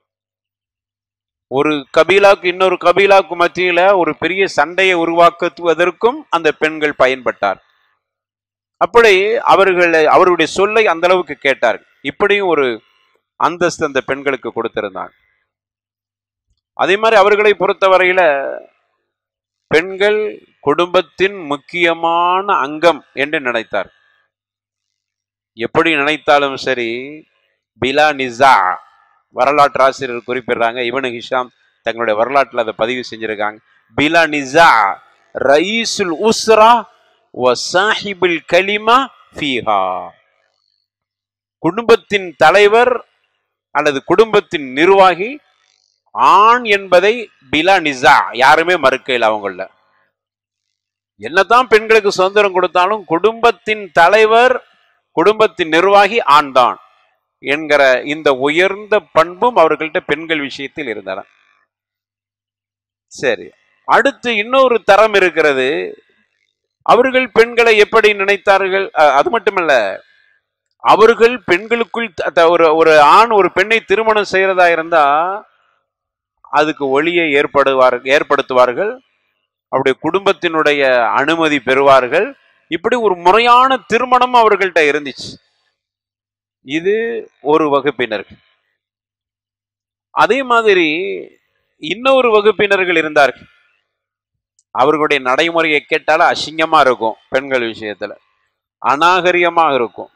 ஒரு கபீலாக்கு இன்னொரு கபீலாக்கு மத்தியில ஒரு பெரிய சண்டையை உருவாக்குவதற்கும் அந்த பெண்கள் பயன்பட்டார் அப்படி அவர்களை அவருடைய சொல்லை அந்த அளவுக்கு கேட்டார் இப்படியும் ஒரு அந்தஸ்து அந்த பெண்களுக்கு கொடுத்திருந்தாங்க அதே மாதிரி அவர்களை பொறுத்தவரையில பெண்கள் குடும்பத்தின் முக்கியமான அங்கம் என்று நினைத்தார் எப்படி நினைத்தாலும் சரி பிலா நிசா வரலாற்று ஆசிரியர் குறிப்பிடுறாங்க இவனு ஹிஷாம் தங்களுடைய வரலாற்றில் அதை பதிவு செஞ்சிருக்காங்க பிலா நிசா ரயீசுல் உஸ்ரா வ சாஹிபுல் கலிமா ஃபீஹா குடும்பத்தின் தலைவர் அல்லது குடும்பத்தின் நிர்வாகி ஆண் என்பதை பிலா நிசா யாருமே மறுக்கையில் அவங்கள என்னதான் பெண்களுக்கு சுதந்திரம் கொடுத்தாலும் குடும்பத்தின் தலைவர் குடும்பத்தின் நிர்வாகி ஆண்தான் என்கிற இந்த உயர்ந்த பண்பும் அவர்கள்ட்ட பெண்கள் விஷயத்தில் இருந்தன சரி அடுத்து இன்னொரு தரம் இருக்கிறது அவர்கள் பெண்களை எப்படி நினைத்தார்கள் அஹ், அது மட்டுமல்ல அவர்கள் பெண்களுக்குள் த- த- ஒரு ஒரு ஆண் ஒரு பெண்ணை திருமணம் செய்யறதா இருந்தா அதுக்கு ஒளியை ஏற்படுவார் ஏற்படுத்துவார்கள் அவருடைய குடும்பத்தினுடைய அனுமதி பெறுவார்கள் இப்படி ஒரு முறையான திருமணம் அவர்கள்ட்ட இருந்துச்சு இது ஒரு வகுப்பினர்கள் அதே மாதிரி இன்னொரு வகுப்பினர்கள் இருந்தார்கள் அவர்களுடைய நடைமுறையை கேட்டாலும் அசிங்கமா இருக்கும் பெண்கள் விஷயத்துல அநாகரிகமாக இருக்கும்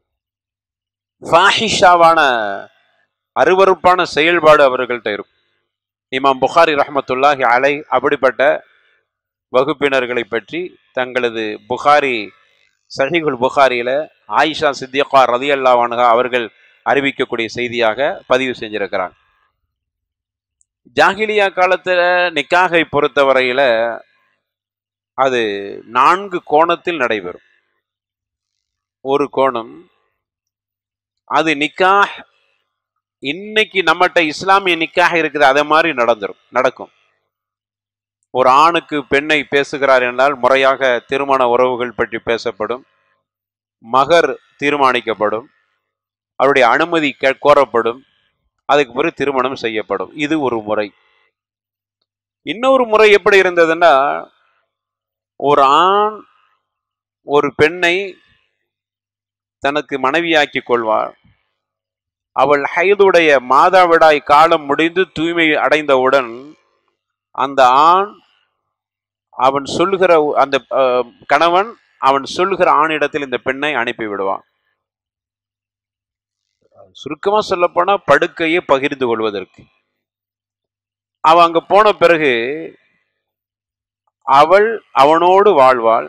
ஃபாஹிஷாவான அருவருப்பான செயல்பாடு அவர்கள்ட்ட இருக்கும் இமாம் புகாரி ரஹ்மத்துல்லாஹி அலை அப்படிப்பட்ட வகுப்பினர்களை பற்றி தங்களது புகாரி சஹிகுல் புகாரியில ஆயிஷா சித்தியகா ரதி அல்லாவானுகா அவர்கள் அறிவிக்கக்கூடிய செய்தியாக பதிவு செஞ்சிருக்கிறாங்க ஜாகிலியா காலத்துல நிக்காகை பொறுத்தவரையில அது நான்கு கோணத்தில் நடைபெறும் ஒரு கோணம் அது நிக்காஹ் இன்னைக்கு நம்மகிட்ட இஸ்லாமிய நிக்காக இருக்குது அதே மாதிரி நடந்துரும் நடக்கும் ஒரு ஆணுக்கு பெண்ணை பேசுகிறார் என்றால் முறையாக திருமண உறவுகள் பற்றி பேசப்படும் மகர் தீர்மானிக்கப்படும் அவருடைய அனுமதி கே- கோரப்படும் அதுக்கு பிறகு திருமணம் செய்யப்படும் இது ஒரு முறை இன்னொரு முறை எப்படி இருந்ததுன்னா ஒரு ஆண் ஒரு பெண்ணை தனக்கு மனைவியாக்கி கொள்வார் அவள் ஹைதுடைய மாதாவிடாய் காலம் முடிந்து தூய்மை அடைந்தவுடன் அந்த ஆண் அவன் சொல்லுகிற அந்த அஹ், கணவன் அவன் சொல்லுகிற ஆணிடத்தில் இந்த பெண்ணை அனுப்பி விடுவான் சுருக்கமா சொல்ல போனா படுக்கையை பகிர்ந்து கொள்வதற்கு அவ அங்க போன பிறகு அவள் அவனோடு வாழ்வாள்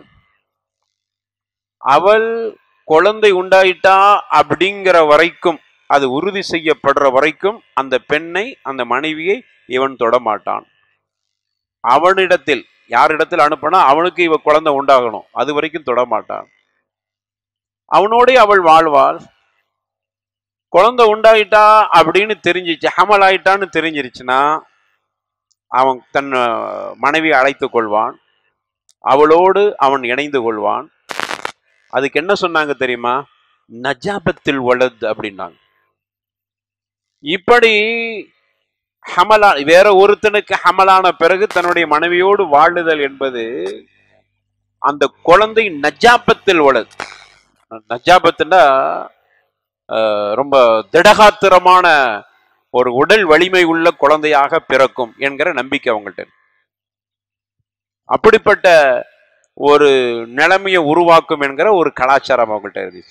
அவள் குழந்தை உண்டாயிட்டா அப்படிங்கிற வரைக்கும் அது உறுதி செய்யப்படுற வரைக்கும் அந்த பெண்ணை அந்த மனைவியை இவன் தொடமாட்டான் அவனிடத்தில் யாரிடத்தில் அனுப்பினா அவனுக்கு இவ குழந்தை உண்டாகணும் அது வரைக்கும் தொடமாட்டான் அவனோடே அவள் வாழ்வாள் குழந்தை உண்டாயிட்டா அப்படின்னு தெரிஞ்சிச்சு ஹமல் ஆயிட்டான்னு தெரிஞ்சிருச்சுன்னா அவன் தன் அஹ், மனைவியை அழைத்து கொள்வான் அவளோடு அவன் இணைந்து கொள்வான் அதுக்கு என்ன சொன்னாங்க தெரியுமா நஜாபத்தில் வலத் அப்படின்னாங்க இப்படி ஹமலா வேற ஒருத்தனுக்கு ஹமலான பிறகு தன்னுடைய மனைவியோடு வாழுதல் என்பது அந்த குழந்தை நஜாபத்தில் வளது நஜாபத்துன்னா அஹ், ரொம்ப திடகாத்திரமான ஒரு உடல் வலிமை உள்ள குழந்தையாக பிறக்கும் என்கிற நம்பிக்கை அவங்கள்ட்ட இருக்கு. அப்படிப்பட்ட ஒரு நிலைமையை உருவாக்கும் என்கிற ஒரு கலாச்சாரம் அவங்கள்ட்ட இருந்துச்சு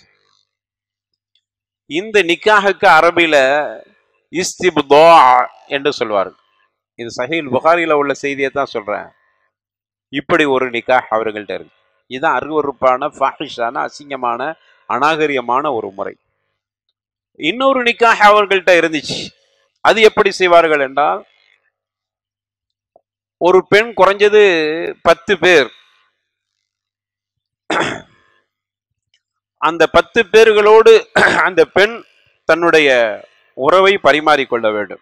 இந்த நிக்காஹுக்கு அரபில இஸ்திப்தா என்று சொல்வார்கள் இது சஹீல் புகாரில உள்ள செய்தியை தான் சொல்றேன் இப்படி ஒரு நிக்காஹ் அவர்கள்ட்ட இருக்கு இதுதான் அருவறுப்பான ஃபாஹிஷான அசிங்கமான அநாகரியமான ஒரு முறை இன்னொரு நிக்காஹ் அவர்கள்ட்ட இருந்துச்சு அது எப்படி செய்வார்கள் என்றால் ஒரு பெண் குறைஞ்சது பத்து பேர் அந்த பத்து பேர்களோடு அந்த பெண் தன்னுடைய உறவை பரிமாறிக்கொள்ள வேண்டும்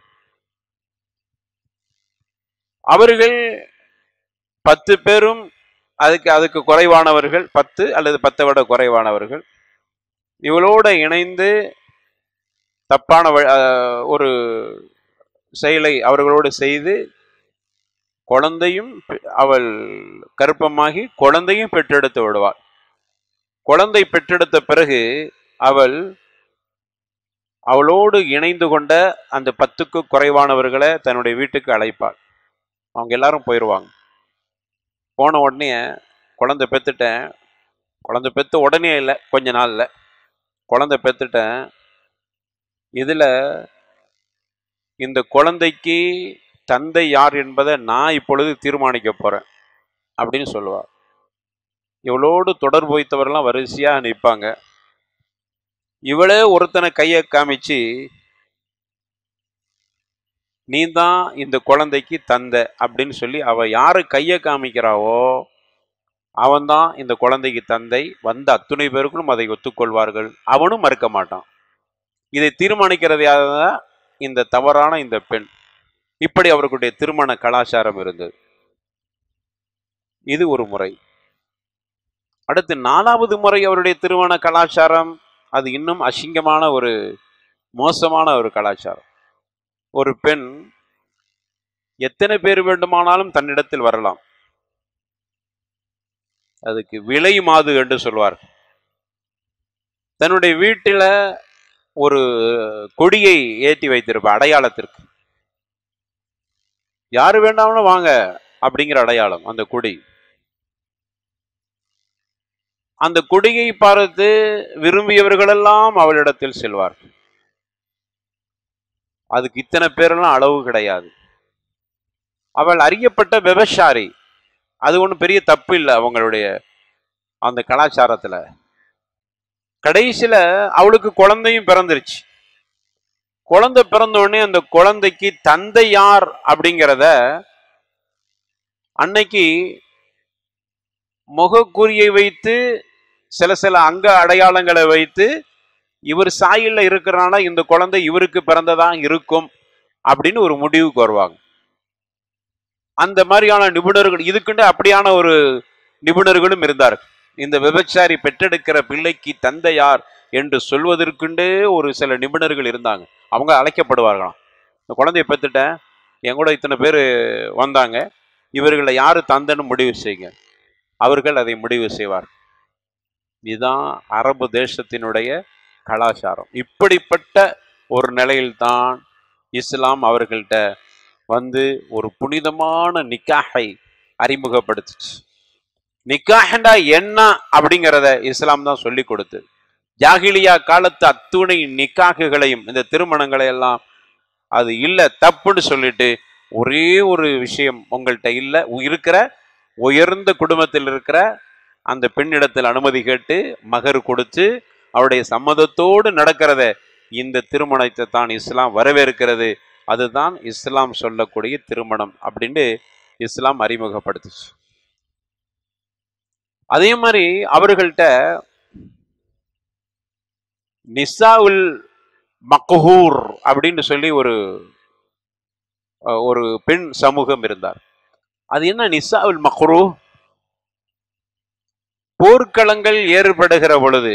அவர்கள் பத்து பேரும் அதுக்கு அதுக்கு குறைவானவர்கள் பத்து அல்லது பத்தை விட குறைவானவர்கள் இவளோட இணைந்து தப்பான வ- அஹ், ஒரு செயலை அவர்களோடு செய்து குழந்தையும் பெ- அவள் கருப்பமாகி குழந்தையும் பெற்றெடுத்து விடுவாள் குழந்தை பெற்றெடுத்த பிறகு அவள் அவளோடு இணைந்து கொண்ட அந்த பத்துக்கு குறைவானவர்களை தன்னுடைய வீட்டுக்கு அழைப்பாள் அவங்க எல்லாரும் போயிடுவாங்க போன உடனே குழந்தை பெத்துட்டேன் குழந்தை பெத்த உடனே இல்லை கொஞ்ச நாள்ல குழந்தை பெத்துட்டேன் இதுல இந்த குழந்தைக்கு தந்தை யார் என்பதை நான் இப்பொழுது தீர்மானிக்க போறேன் அப்படின்னு சொல்லுவார் இவளோடு தொடர்பு வைத்தவரெல்லாம் வரிசையா நிற்பாங்க இவளே ஒருத்தனை கையை காமிச்சு நீ தான் இந்த குழந்தைக்கு தந்தை அப்படின்னு சொல்லி அவ யாரு கையை காமிக்கிறாவோ அவன்தான் இந்த குழந்தைக்கு தந்தை வந்த அத்துணை பேருக்கும் அதை ஒத்துக்கொள்வார்கள் அவனும் மறுக்க மாட்டான் இதை தீர்மானிக்கிறது யாருன்னா இந்த தவறான இந்த பெண் இப்படி அவர்களுடைய திருமண கலாச்சாரம் இருந்தது இது ஒரு முறை அடுத்து நாலாவது முறை அவருடைய திருமண கலாச்சாரம் அது இன்னும் அசிங்கமான ஒரு மோசமான ஒரு கலாச்சாரம் ஒரு பெண் எத்தனை பேர் வேண்டுமானாலும் தன்னிடத்தில் வரலாம் அதுக்கு விலை மாது என்று சொல்வார் தன்னுடைய வீட்டில ஒரு கொடியை ஏற்றி வைத்திருப்பார் அடையாளத்திற்கு யாரு வேண்டாம்னு வாங்க அப்படிங்கிற அடையாளம் அந்த கொடி அந்த கொடியை பார்த்து விரும்பியவர்களெல்லாம் அவளிடத்தில் செல்வார் அதுக்கு இத்தனை பேரெல்லாம் அளவு கிடையாது அவள் அறியப்பட்ட விபச்சாரி அது ஒன்றும் பெரிய தப்பு இல்லை அவங்களுடைய அந்த கலாச்சாரத்துல கடைசியில அவளுக்கு குழந்தையும் பிறந்துருச்சு குழந்தை பிறந்த உடனே அந்த குழந்தைக்கு தந்தை யார் அப்படிங்கிறத அன்னைக்கு முகக்குறியை வைத்து சில சில அங்க அடையாளங்களை வைத்து இவர் சாயில்ல இருக்கிறனால இந்த குழந்தை இவருக்கு பிறந்ததா இருக்கும் அப்படின்னு ஒரு முடிவுக்கு வருவாங்க அந்த மாதிரியான நிபுணர்கள் இதுக்குண்டு அப்படியான ஒரு நிபுணர்களும் இருந்தார்கள் இந்த விபச்சாரி பெற்றெடுக்கிற பிள்ளைக்கு தந்தை யார் என்று சொல்வதற்குண்டே ஒரு சில நிபுணர்கள் இருந்தாங்க அவங்க அழைக்கப்படுவார்களாம் இந்த குழந்தைய பெற்றுட்டேன் என் கூட இத்தனை பேர் வந்தாங்க இவர்களை யாரு தந்தன்னு முடிவு செய்யுங்க அவர்கள் அதை முடிவு செய்வார் இதுதான் அரபு தேசத்தினுடைய கலாச்சாரம் இப்படிப்பட்ட ஒரு நிலையில்தான் இஸ்லாம் அவர்கள்ட்ட வந்து ஒரு புனிதமான நிக்காஹை அறிமுகப்படுத்துச்சு நிக்காஹண்டா என்ன அப்படிங்கிறத இஸ்லாம் தான் சொல்லி கொடுத்து ஜாகிலியா காலத்து அத்துணை நிக்காகுகளையும் இந்த திருமணங்களை எல்லாம் அது இல்லை தப்புன்னு சொல்லிட்டு ஒரே ஒரு விஷயம் உங்கள்கிட்ட இல்லை இருக்கிற உயர்ந்த குடும்பத்தில் இருக்கிற அந்த பெண்ணிடத்தில் அனுமதி கேட்டு மகர் கொடுத்து அவருடைய சம்மதத்தோடு நடக்கிறத இந்த திருமணத்தை தான் இஸ்லாம் வரவேற்கிறது அதுதான் இஸ்லாம் சொல்லக்கூடிய திருமணம் அப்படின்னு இஸ்லாம் அறிமுகப்படுத்துச்சு அதே மாதிரி அவர்கள்ட்ட நிசாவுல் மக்ஹூர் அப்படின்னு சொல்லி ஒரு அஹ், ஒரு பெண் சமூகம் இருந்தார் அது என்ன நிசாவுல் மக்ரூ போர்க்களங்கள் ஏற்படுகிற பொழுது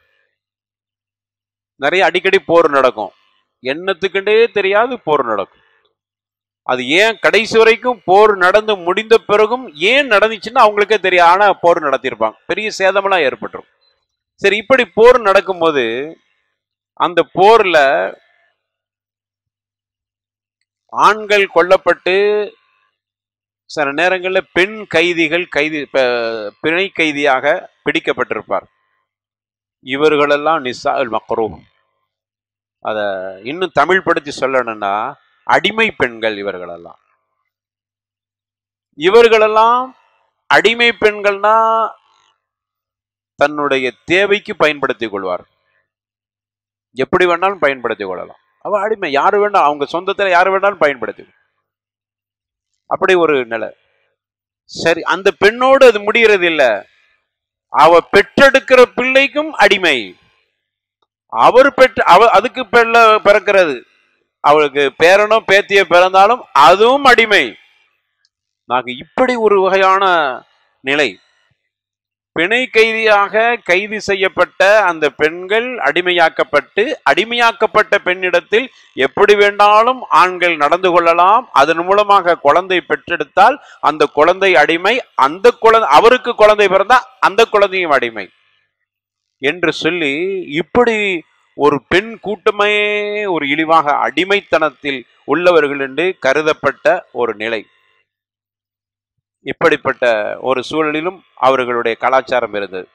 நிறைய அடிக்கடி போர் நடக்கும் என்னத்துக்குண்டே தெரியாது போர் நடக்கும் அது ஏன் கடைசி வரைக்கும் போர் நடந்து முடிந்த பிறகும் ஏன் நடந்துச்சுன்னு அவங்களுக்கே தெரியும் ஆனா போர் நடத்தியிருப்பாங்க பெரிய சேதமெல்லாம் ஏற்பட்டுரும் சரி இப்படி போர் நடக்கும்போது அந்த போர்ல ஆண்கள் கொல்லப்பட்டு சில நேரங்களில் பெண் கைதிகள் கைதி ப- பிணை கைதியாக பிடிக்கப்பட்டிருப்பார் இவர்களெல்லாம் நிசா மக்ரூ அத இன்னும் தமிழ் படுத்தி சொல்லணும்னா அடிமை பெண்கள் இவர்களெல்லாம் இவர்களெல்லாம் அடிமை பெண்கள்னா தன்னுடைய தேவைக்கு பயன்படுத்திக் கொள்வார் எப்படி வேணாலும் பயன்படுத்திக் கொள்ளலாம் அவ அடிமை யாரு வேணா அவங்க சொந்தத்துல யாரு வேணாலும் பயன்படுத்தி அப்படி ஒரு நிலை சரி அந்த பெண்ணோடு அது முடிகிறது இல்ல அவ பெற்றெடுக்கிற பிள்ளைக்கும் அடிமை அவர் பெற்ற அவ அதுக்கு பிள்ளை பிறக்கிறது அவளுக்கு பேரனோ பேத்திய பிறந்தாலும் அதுவும் அடிமை நாங்க இப்படி ஒரு வகையான நிலை பிணை கைதியாக கைது செய்யப்பட்ட அந்த பெண்கள் அடிமையாக்கப்பட்டு அடிமையாக்கப்பட்ட பெண்ணிடத்தில் எப்படி வேண்டாலும் ஆண்கள் நடந்து கொள்ளலாம் அதன் மூலமாக குழந்தை பெற்றெடுத்தால் அந்த குழந்தை அடிமை அந்த குழந்தை அவருக்கு குழந்தை பிறந்தா அந்த குழந்தையும் அடிமை என்று சொல்லி இப்படி ஒரு பெண் கூட்டமே ஒரு இழிவாக அடிமைத்தனத்தில் உள்ளவர்கள் என்று கருதப்பட்ட ஒரு நிலை இப்படிப்பட்ட ஒரு சூழலிலும் அவர்களுடைய கலாச்சாரம் இருந்தது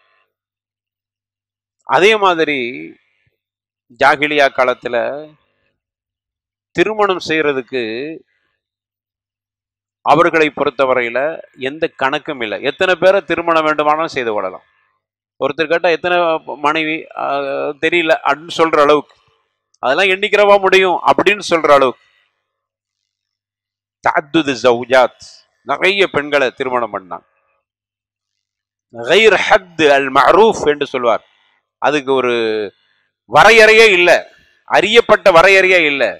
அதே மாதிரி ஜாகிலியா காலத்துல திருமணம் செய்யறதுக்கு அவர்களை பொறுத்தவரையில எந்த கணக்கும் இல்லை எத்தனை பேரை திருமணம் வேண்டுமானாலும் செய்து கொள்ளலாம் ஒருத்தர் கேட்டா எத்தனை மனைவி ஆஹ், தெரியல அப்படின்னு சொல்ற அளவுக்கு அதெல்லாம் எண்ணிக்கிறவா முடியும் அப்படின்னு சொல்ற அளவுக்கு தஅத்துது ஜௌஜாத் நிறைய பெண்களை திருமணம் பண்ணாங்க غير حد المعروف என்று சொல்வார் அதுக்கு ஒரு வரையறையே இல்லை அறியப்பட்ட வரையறையே இல்லை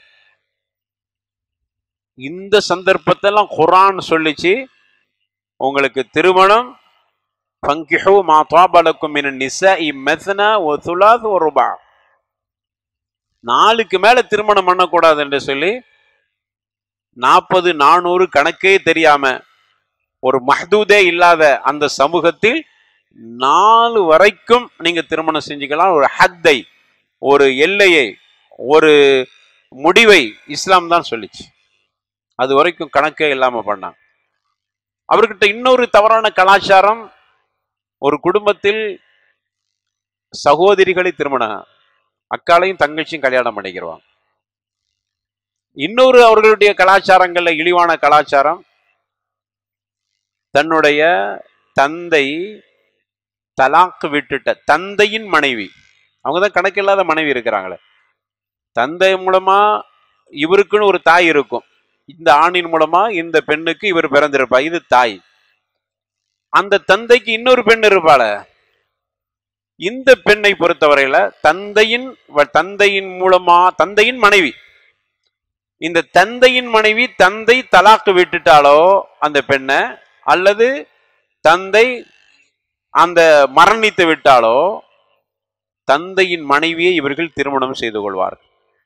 இந்த சந்தர்ப்பத்தெல்லாம் குர்ஆன் சொல்லிச்சு உங்களுக்கு திருமணம் ஃபங்கிஹு மா தாபலக்கும் மின நிசாஇ மத்னா வ துலாத் வ ருபா நாலுக்கு மேல திருமணம் பண்ணக்கூடாது என்று சொல்லி நாற்பது நானூறு கணக்கே தெரியாம ஒரு மஹதூதே இல்லாத அந்த சமூகத்தில் நாலு வரைக்கும் நீங்க திருமணம் செஞ்சுக்கலாம் ஒரு ஹத்தை ஒரு எல்லையை ஒரு முடிவை இஸ்லாம் தான் சொல்லிச்சு அது வரைக்கும் கணக்கே இல்லாம பண்ணாங்க அவர்கிட்ட இன்னொரு தவறான கலாச்சாரம் ஒரு குடும்பத்தில் சகோதரிகளை திருமணம் அக்காளையும் தங்கச்சியும் கல்யாணம் பண்ணிக்கிறவாங்க இன்னொரு அவர்களுடைய கலாச்சாரங்கள்ல இழிவான கலாச்சாரம் தன்னுடைய தந்தை தலாக்கு விட்டுட்ட தந்தையின் மனைவி அவங்க தான் கணக்கில்லாத மனைவி இருக்கிறாங்களே தந்தை மூலமா இவருக்குன்னு ஒரு தாய் இருக்கும் இந்த ஆணின் மூலமா இந்த பெண்ணுக்கு இவர் பிறந்திருப்பா இது தாய் அந்த தந்தைக்கு இன்னொரு பெண் இருப்பாள இந்த பெண்ணை பொறுத்தவரையில தந்தையின் வ- தந்தையின் மூலமா தந்தையின் மனைவி இந்த தந்தையின் மனைவி தந்தை தலாக்கு விட்டுட்டாலோ அந்த பெண்ணை அல்லது தந்தை அந்த மரணித்து விட்டாலோ தந்தையின் மனைவியை இவர்கள் திருமணம் செய்து கொள்வார்கள்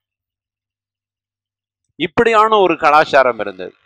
இப்படியான ஒரு கலாச்சாரம் இருந்தது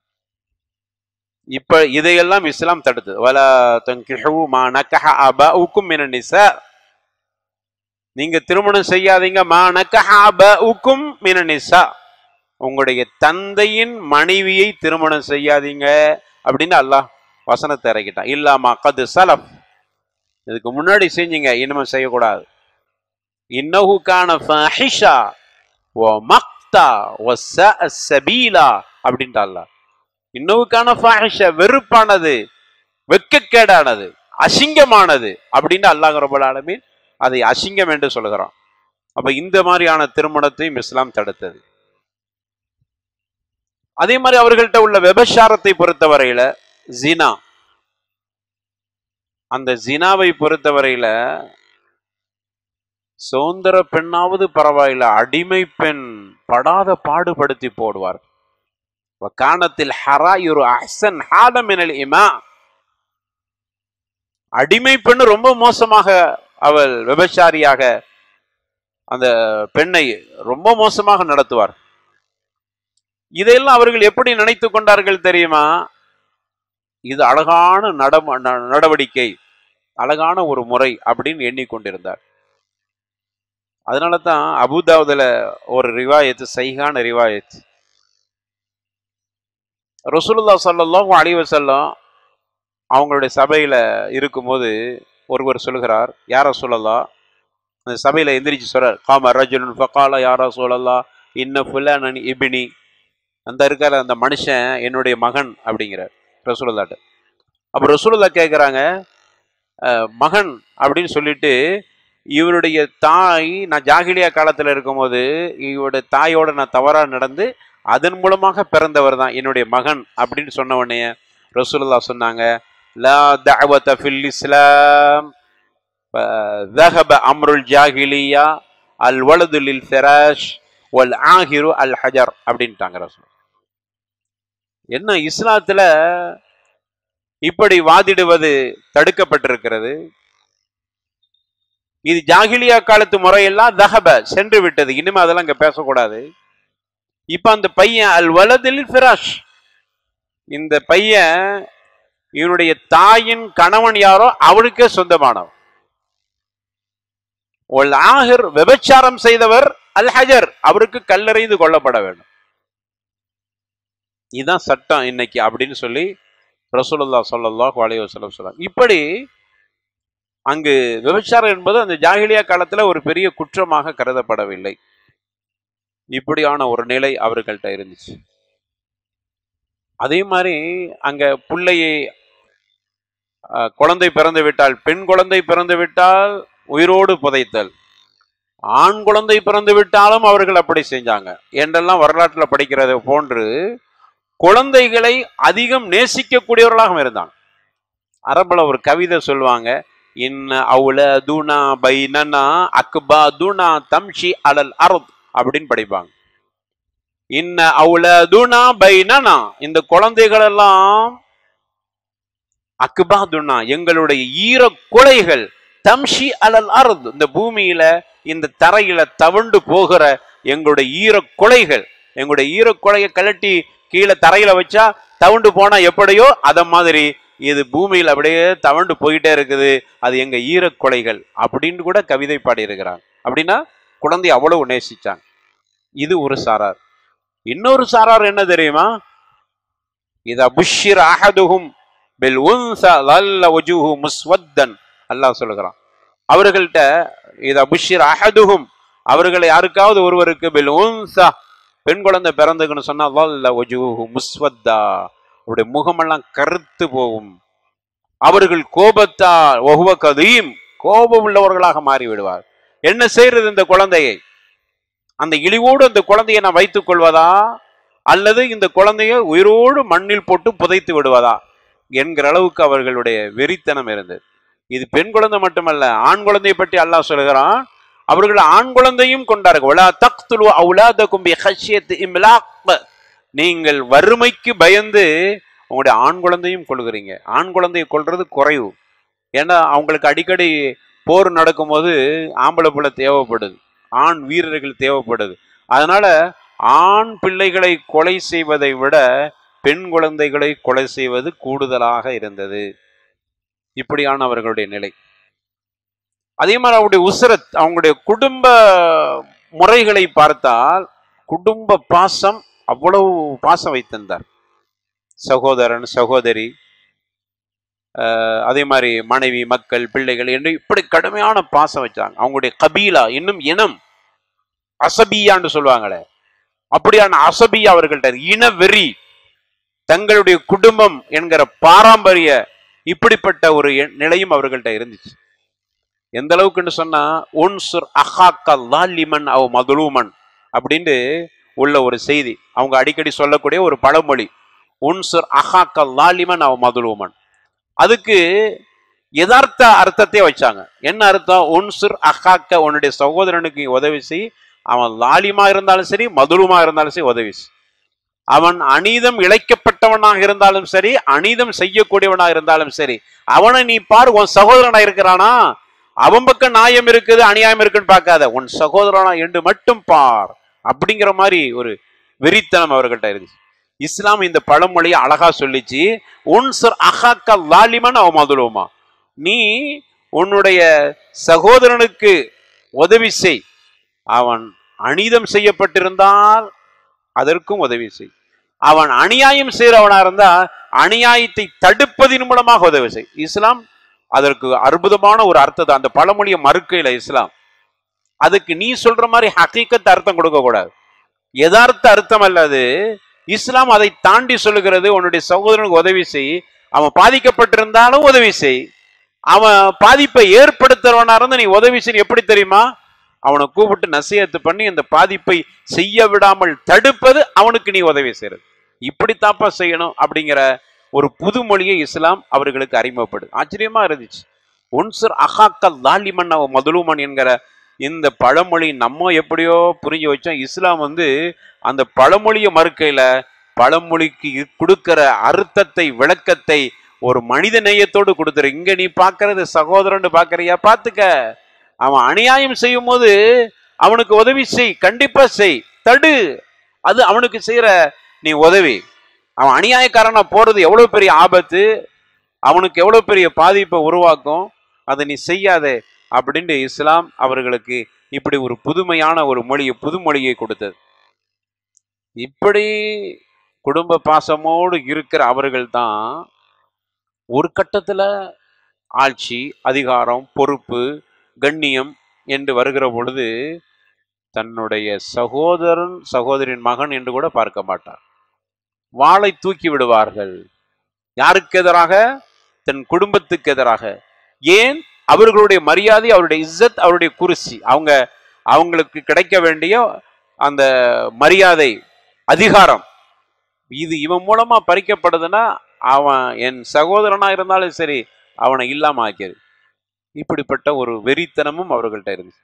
இப்ப இதையெல்லாம் இஸ்லாம் தடுத்தது வல தங்கிஹு மா நக்கஹ அபஉக்கும் மினன் நிசா நீங்க திருமணம் செய்யாதீங்க மா நக்கஹ அபஉக்கும் மினன் நிசா உங்களுடைய தந்தையின் மனைவியை திருமணம் செய்யாதீங்க அப்படின்னு அல்லாஹ் வசனத்தை இறக்கிட்டான் இல்லாமா கது சலப் இதுக்கு முன்னாடி செஞ்சீங்க இனிமே செய்யக்கூடாது இன்னஹு கான ஃபஹிஷா வ மக்தா வ சஅ சபீலா அப்படின்ட்டு அல்லாஹ் இன்னவுக்கான ஃபாஹிஷா வெறுப்பானது வெட்கக்கேடானது அசிங்கமானது அப்படின்னு அல்லாஹ் ரபுல் ஆலமீன் அதை அசிங்கம் என்று சொல்கிறான் அப்ப இந்த மாதிரியான திருமணத்தையும் இஸ்லாம் தடுத்தது அதே மாதிரி அவர்கள்ட்ட உள்ள விபச்சாரத்தை பொறுத்தவரையில ஜினா அந்த ஜினாவை பொறுத்தவரையில சுதந்திர பெண்ணாவது பரவாயில்ல அடிமை பெண் படாத பாடுபடுத்தி போடுவார் காணத்தில் ஹராயுரு அஹ்சன் ஹாலமினல் இமா அடிமை பெண்ணு ரொம்ப மோசமாக அவள் விபச்சாரியாக அந்த பெண்ணை ரொம்ப மோசமாக நடத்துவார் இதையெல்லாம் அவர்கள் எப்படி நினைத்து கொண்டார்கள் தெரியுமா இது அழகான நடம ந- நடவடிக்கை அழகான ஒரு முறை அப்படின்னு எண்ணிக்கொண்டிருந்தார் அதனால தான் அபுதாவுதுல ஒரு ரிவாயத்து சைகான ரிவாயத் ரசூலுல்லா ஸல்லல்லாஹு அலைஹி வஸல்லம் அவங்களுடைய சபையில இருக்கும்போது ஒருவர் சொல்கிறார் யார சொல்லலாம் அந்த சபையில எந்திரிச்சு சொல்றார் காம ரஜுலுன் ஃபகால யாரா சொல்லலா இன்ன ஃபுல்லானன் இபினி அந்த இருக்கிற அந்த மனுஷன் என்னுடைய மகன் அப்படிங்கிறார் ரசூலுல்லாட்ட அப்ப ரசூலுல்லா கேட்குறாங்க மகன் அப்படின்னு சொல்லிட்டு இவருடைய தாய் நான் ஜாகிலியா காலத்துல இருக்கும்போது இவருடைய தாயோட நான் தவறா நடந்து அதன் மூலமாக பிறந்தவர் தான் என்னுடைய மகன் அப்படின்னு சொன்ன உடனே ரசூலுல்லா சொன்னாங்க லா தஅவத ஃபில் இஸ்லாம் ذهب أمر الجاهلية الولد للفراش والآخر الحجر அப்படின்ட்டாங்க ரசூல் என்ன இஸ்லாத்துல இப்படி வாதிடுவது தடுக்கப்பட்டிருக்கிறது இது ஜாகிலியா காலத்து முறையெல்லாம் தஹப சென்று விட்டது இனிமே அதெல்லாம் இங்க பேசக்கூடாது இப்ப அந்த பையன் அல் வலதில் ஃபிராஷ் இந்த பையன் இவனுடைய தாயின் கணவன் யாரோ அவனுக்கே சொந்தமானவன் ஒல் ஆஹிர் விபச்சாரம் செய்தவர் அல் ஹஜர் அவருக்கு கல்லறைந்து கொல்லப்பட வேண்டும் இதுதான் சட்டம் இன்னைக்கு அப்படின்னு சொல்லி ரசூலுல்லா ஸல்லல்லாஹு அலைஹி வஸல்லம் சொல்றாங்க இப்படி அங்கு விபச்சாரம் என்பது அந்த ஜாகிலியா காலத்துல ஒரு பெரிய குற்றமாக கருதப்படவில்லை இப்படியான ஒரு நிலை அவர்கள்ட்ட இருந்துச்சு அதே மாதிரி அங்க பிள்ளையை அஹ், குழந்தை பிறந்து விட்டால் பெண் குழந்தை பிறந்து விட்டால் உயிரோடு புதைத்தல் ஆண் குழந்தை பிறந்து விட்டாலும் அவர்கள் அப்படி செஞ்சாங்க என்றெல்லாம் வரலாற்றுல படிக்கிறது போன்று குழந்தைகளை அதிகம் நேசிக்கக்கூடியவர்களாகவும் இருந்தாங்க அரபுல ஒரு கவிதை சொல்லுவாங்க இன்ன அவுல தூணா பைனனா அக்பா தூணா தம்ஷி அலல் அருத் அப்படின்னு படிப்பாங்க இன்ன அவுல தூணா பைனனா இந்த குழந்தைகள் எல்லாம் அக்பா துனா எங்களுடைய ஈர குலைகள் தம்ஷி அலல் அருத் இந்த பூமியில இந்த தரையில தவண்டு போகிற எங்களுடைய ஈர குலைகள் எங்களுடைய ஈர குலையை கழட்டி கீழே தரையில வச்சா தவுண்டு போனா எப்படியோ அத மாதிரி இது பூமியில் அப்படியே தவண்டு போயிட்டே இருக்குது அது எங்க ஈரக்கொலைகள் அப்படின்னு கூட கவிதை பாடி இருக்கிறாங்க அப்படின்னா குழந்தைய அவ்வளவு நேசிச்சாங்க இது ஒரு சாரார் இன்னொரு சாரார் என்ன தெரியுமா இத புஷ்ஷிர் அஹதுஹும் பில் உன்சா லல்ல வஜூஹு முஸ்வத்தன் அல்லாஹ் சொல்லுகிறான் அவர்கள்ட்ட இத புஷ்ஷிர் அஹதுஹும் அவர்களை யாருக்காவது ஒருவருக்கு பில் உன்சா பெண் குழந்தை பிறந்துக்குன்னு சொன்னா லல்ல வஜூஹு முஸ்வத்தா அவருடைய முகமெல்லாம் கருத்து போகும் அவர்கள் கோபத்தால் ஒஹுவ கதீம் கோபம் உள்ளவர்களாக மாறி விடுவார் என்ன செய்யறது இந்த குழந்தையை அந்த இழிவோடு அந்த குழந்தையை நான் வைத்துக் கொள்வதா அல்லது இந்த குழந்தையை உயிரோடு மண்ணில் போட்டு புதைத்து விடுவதா என்கிற அளவுக்கு அவர்களுடைய வெறித்தனம் இருந்தது இது பெண் குழந்தை மட்டுமல்ல ஆண் குழந்தையை பற்றி அல்லாஹ் சொல்கிறான் அவர்கள் ஆண் குழந்தையும் கொண்டார்கள் வலா தக்துலு அவுலாதகும் பிஹஷ்யத்தி இம்லாக் நீங்கள் வறுமைக்கு பயந்து உங்களுடைய ஆண் குழந்தையும் கொள்கிறீங்க ஆண் குழந்தையை கொல்றது குறைவு ஏன்னா அவங்களுக்கு அடிக்கடி போர் நடக்கும்போது ஆம்பளை பிள்ளை தேவைப்படுது ஆண் வீரர்கள் தேவைப்படுது அதனால ஆண் பிள்ளைகளை கொலை செய்வதை விட பெண் குழந்தைகளை கொலை செய்வது கூடுதலாக இருந்தது இப்படியான அவர்களுடைய நிலை அதே மாதிரி அவருடைய உசரத் அவங்களுடைய குடும்ப முறைகளை பார்த்தால் குடும்ப பாசம் அவ்வளவு பாசம் வைத்திருந்தார் சகோதரன் சகோதரி ஆஹ் அதே மாதிரி மனைவி மக்கள் பிள்ளைகள் என்று இப்படி கடுமையான பாசம் வச்சாங்க அவங்களுடைய கபீலா இன்னும் இனம் அசபியான்னு சொல்லுவாங்களே அப்படியான அசபியா அவர்கள்ட்ட இன வெறி தங்களுடைய குடும்பம் என்கிற பாரம்பரிய இப்படிப்பட்ட ஒரு எ- நிலையும் அவர்கள்ட்ட இருந்துச்சு எந்த அளவுக்குன்னு சொன்னா உன்சுர் அஹாக்க லாலிமன் அவ மதுலூமன் அப்படின்னு உள்ள ஒரு செய்தி அவங்க அடிக்கடி சொல்லக்கூடிய ஒரு பழமொழி உன்சுர் அஹாக்க லாலிமன் அவ மதுலூமன் அதுக்கு யதார்த்த அர்த்தத்தை வச்சாங்க என்ன அர்த்தம் உன்சுர் அஹாக்க உன்னுடைய சகோதரனுக்கு நீ உதவி செய் அவன் லாலிமா இருந்தாலும் சரி மதுலுமா இருந்தாலும் சரி உதவி செய் அவன் அநீதம் இழைக்கப்பட்டவனாக இருந்தாலும் சரி அநீதம் செய்யக்கூடியவனாக இருந்தாலும் சரி அவனை நீ பார் உன் சகோதரனா இருக்கிறானா அவன் பக்கம் நியாயம் இருக்குது அநியாயம் இருக்குன்னு பார்க்காத உன் சகோதரனா என்று மட்டும் பார் அப்படிங்கிற மாதிரி ஒரு வெறித்தனம் அவர்கள்ட்ட இருந்துச்சு இஸ்லாம் இந்த பழமொழியை அழகா சொல்லிச்சு உன்சர் அஹாக்க லாலிமன் அவ மதுலுமா நீ உன்னுடைய சகோதரனுக்கு உதவி செய் அவன் அநீதம் செய்யப்பட்டிருந்தால் அதற்கும் உதவி செய் அவன் அநியாயம் செய்கிறவனா இருந்தா அநியாயத்தை தடுப்பதின் மூலமாக உதவி செய் இஸ்லாம் அதற்கு அற்புதமான ஒரு அர்த்தத்தை அந்த பழமொழியை மறுக்கையில இஸ்லாம் அதுக்கு நீ சொல்ற மாதிரி ஹக்கீக்கத்து அர்த்தம் கொடுக்க கூடாது யதார்த்த அர்த்தம் அல்லது இஸ்லாம் அதை தாண்டி சொல்லுகிறது உன்னுடைய சகோதரனுக்கு உதவி செய் அவன் பாதிக்கப்பட்டிருந்தாலும் உதவி செய் அவன் பாதிப்பை ஏற்படுத்துறவனா இருந்து நீ உதவி செய் எப்படி தெரியுமா அவனை கூப்பிட்டு நசியத்து பண்ணி அந்த பாதிப்பை செய்ய விடாமல் தடுப்பது அவனுக்கு நீ உதவி செய்யறது இப்படித்தாப்பா செய்யணும் அப்படிங்கிற ஒரு புது மொழியை இஸ்லாம் அவர்களுக்கு அறிமுகப்படுது ஆச்சரியமா இருந்துச்சு உன்சர் அஹாக்கல் லாலிமன் அவ மதுலுமன் என்கிற இந்த பழமொழி நம்ம எப்படியோ புரிஞ்சு வச்சோம் இஸ்லாம் வந்து அந்த பழமொழியை மறுக்கையில பழமொழிக்கு இ- கொடுக்கிற அர்த்தத்தை விளக்கத்தை ஒரு மனித நேயத்தோடு கொடுத்துரு இங்க நீ பார்க்கறது சகோதரன் பார்க்கறியா பார்த்துக்க அவன் அநியாயம் செய்யும் போது அவனுக்கு உதவி செய் கண்டிப்பா செய் தடு அது அவனுக்கு செய்யற நீ உதவி அவன் அநியாயக்காரனா போறது எவ்வளவு பெரிய ஆபத்து அவனுக்கு எவ்வளவு பெரிய பாதிப்பை உருவாக்கும் அதை நீ செய்யாதே அப்படின்னு இஸ்லாம் அவர்களுக்கு இப்படி ஒரு புதுமையான ஒரு மொழியை புதுமொழியை கொடுத்தது இப்படி குடும்ப பாசமோடு இருக்கிற அவர்கள் தான் ஒரு கட்டத்துல ஆட்சி அதிகாரம் பொறுப்பு கண்ணியம் என்று வருகிற பொழுது தன்னுடைய சகோதரன் சகோதரின் மகன் என்று கூட பார்க்க மாட்டார் வாளை தூக்கி விடுவார்கள் யாருக்கு எதிராக தன் குடும்பத்துக்கு எதிராக ஏன் அவர்களுடைய மரியாதை அவருடைய இஸ்ஸத் அவருடைய குருசி அவங்க அவங்களுக்கு கிடைக்க வேண்டிய அந்த மரியாதை அதிகாரம் இது இவன் மூலமா பறிக்கப்படுதுன்னா அவன் என் சகோதரனா இருந்தாலும் சரி அவனை இல்லாம ஆக்கியது இப்படிப்பட்ட ஒரு வெறித்தனமும் அவர்கள்ட்ட இருந்துச்சு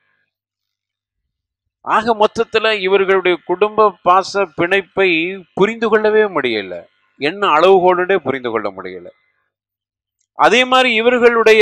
ஆக மொத்தத்துல இவர்களுடைய குடும்ப பாச பிணைப்பை புரிந்து கொள்ளவே முடியல என்ன அளவுகோலுடே புரிந்து கொள்ள முடியல அதே மாதிரி இவர்களுடைய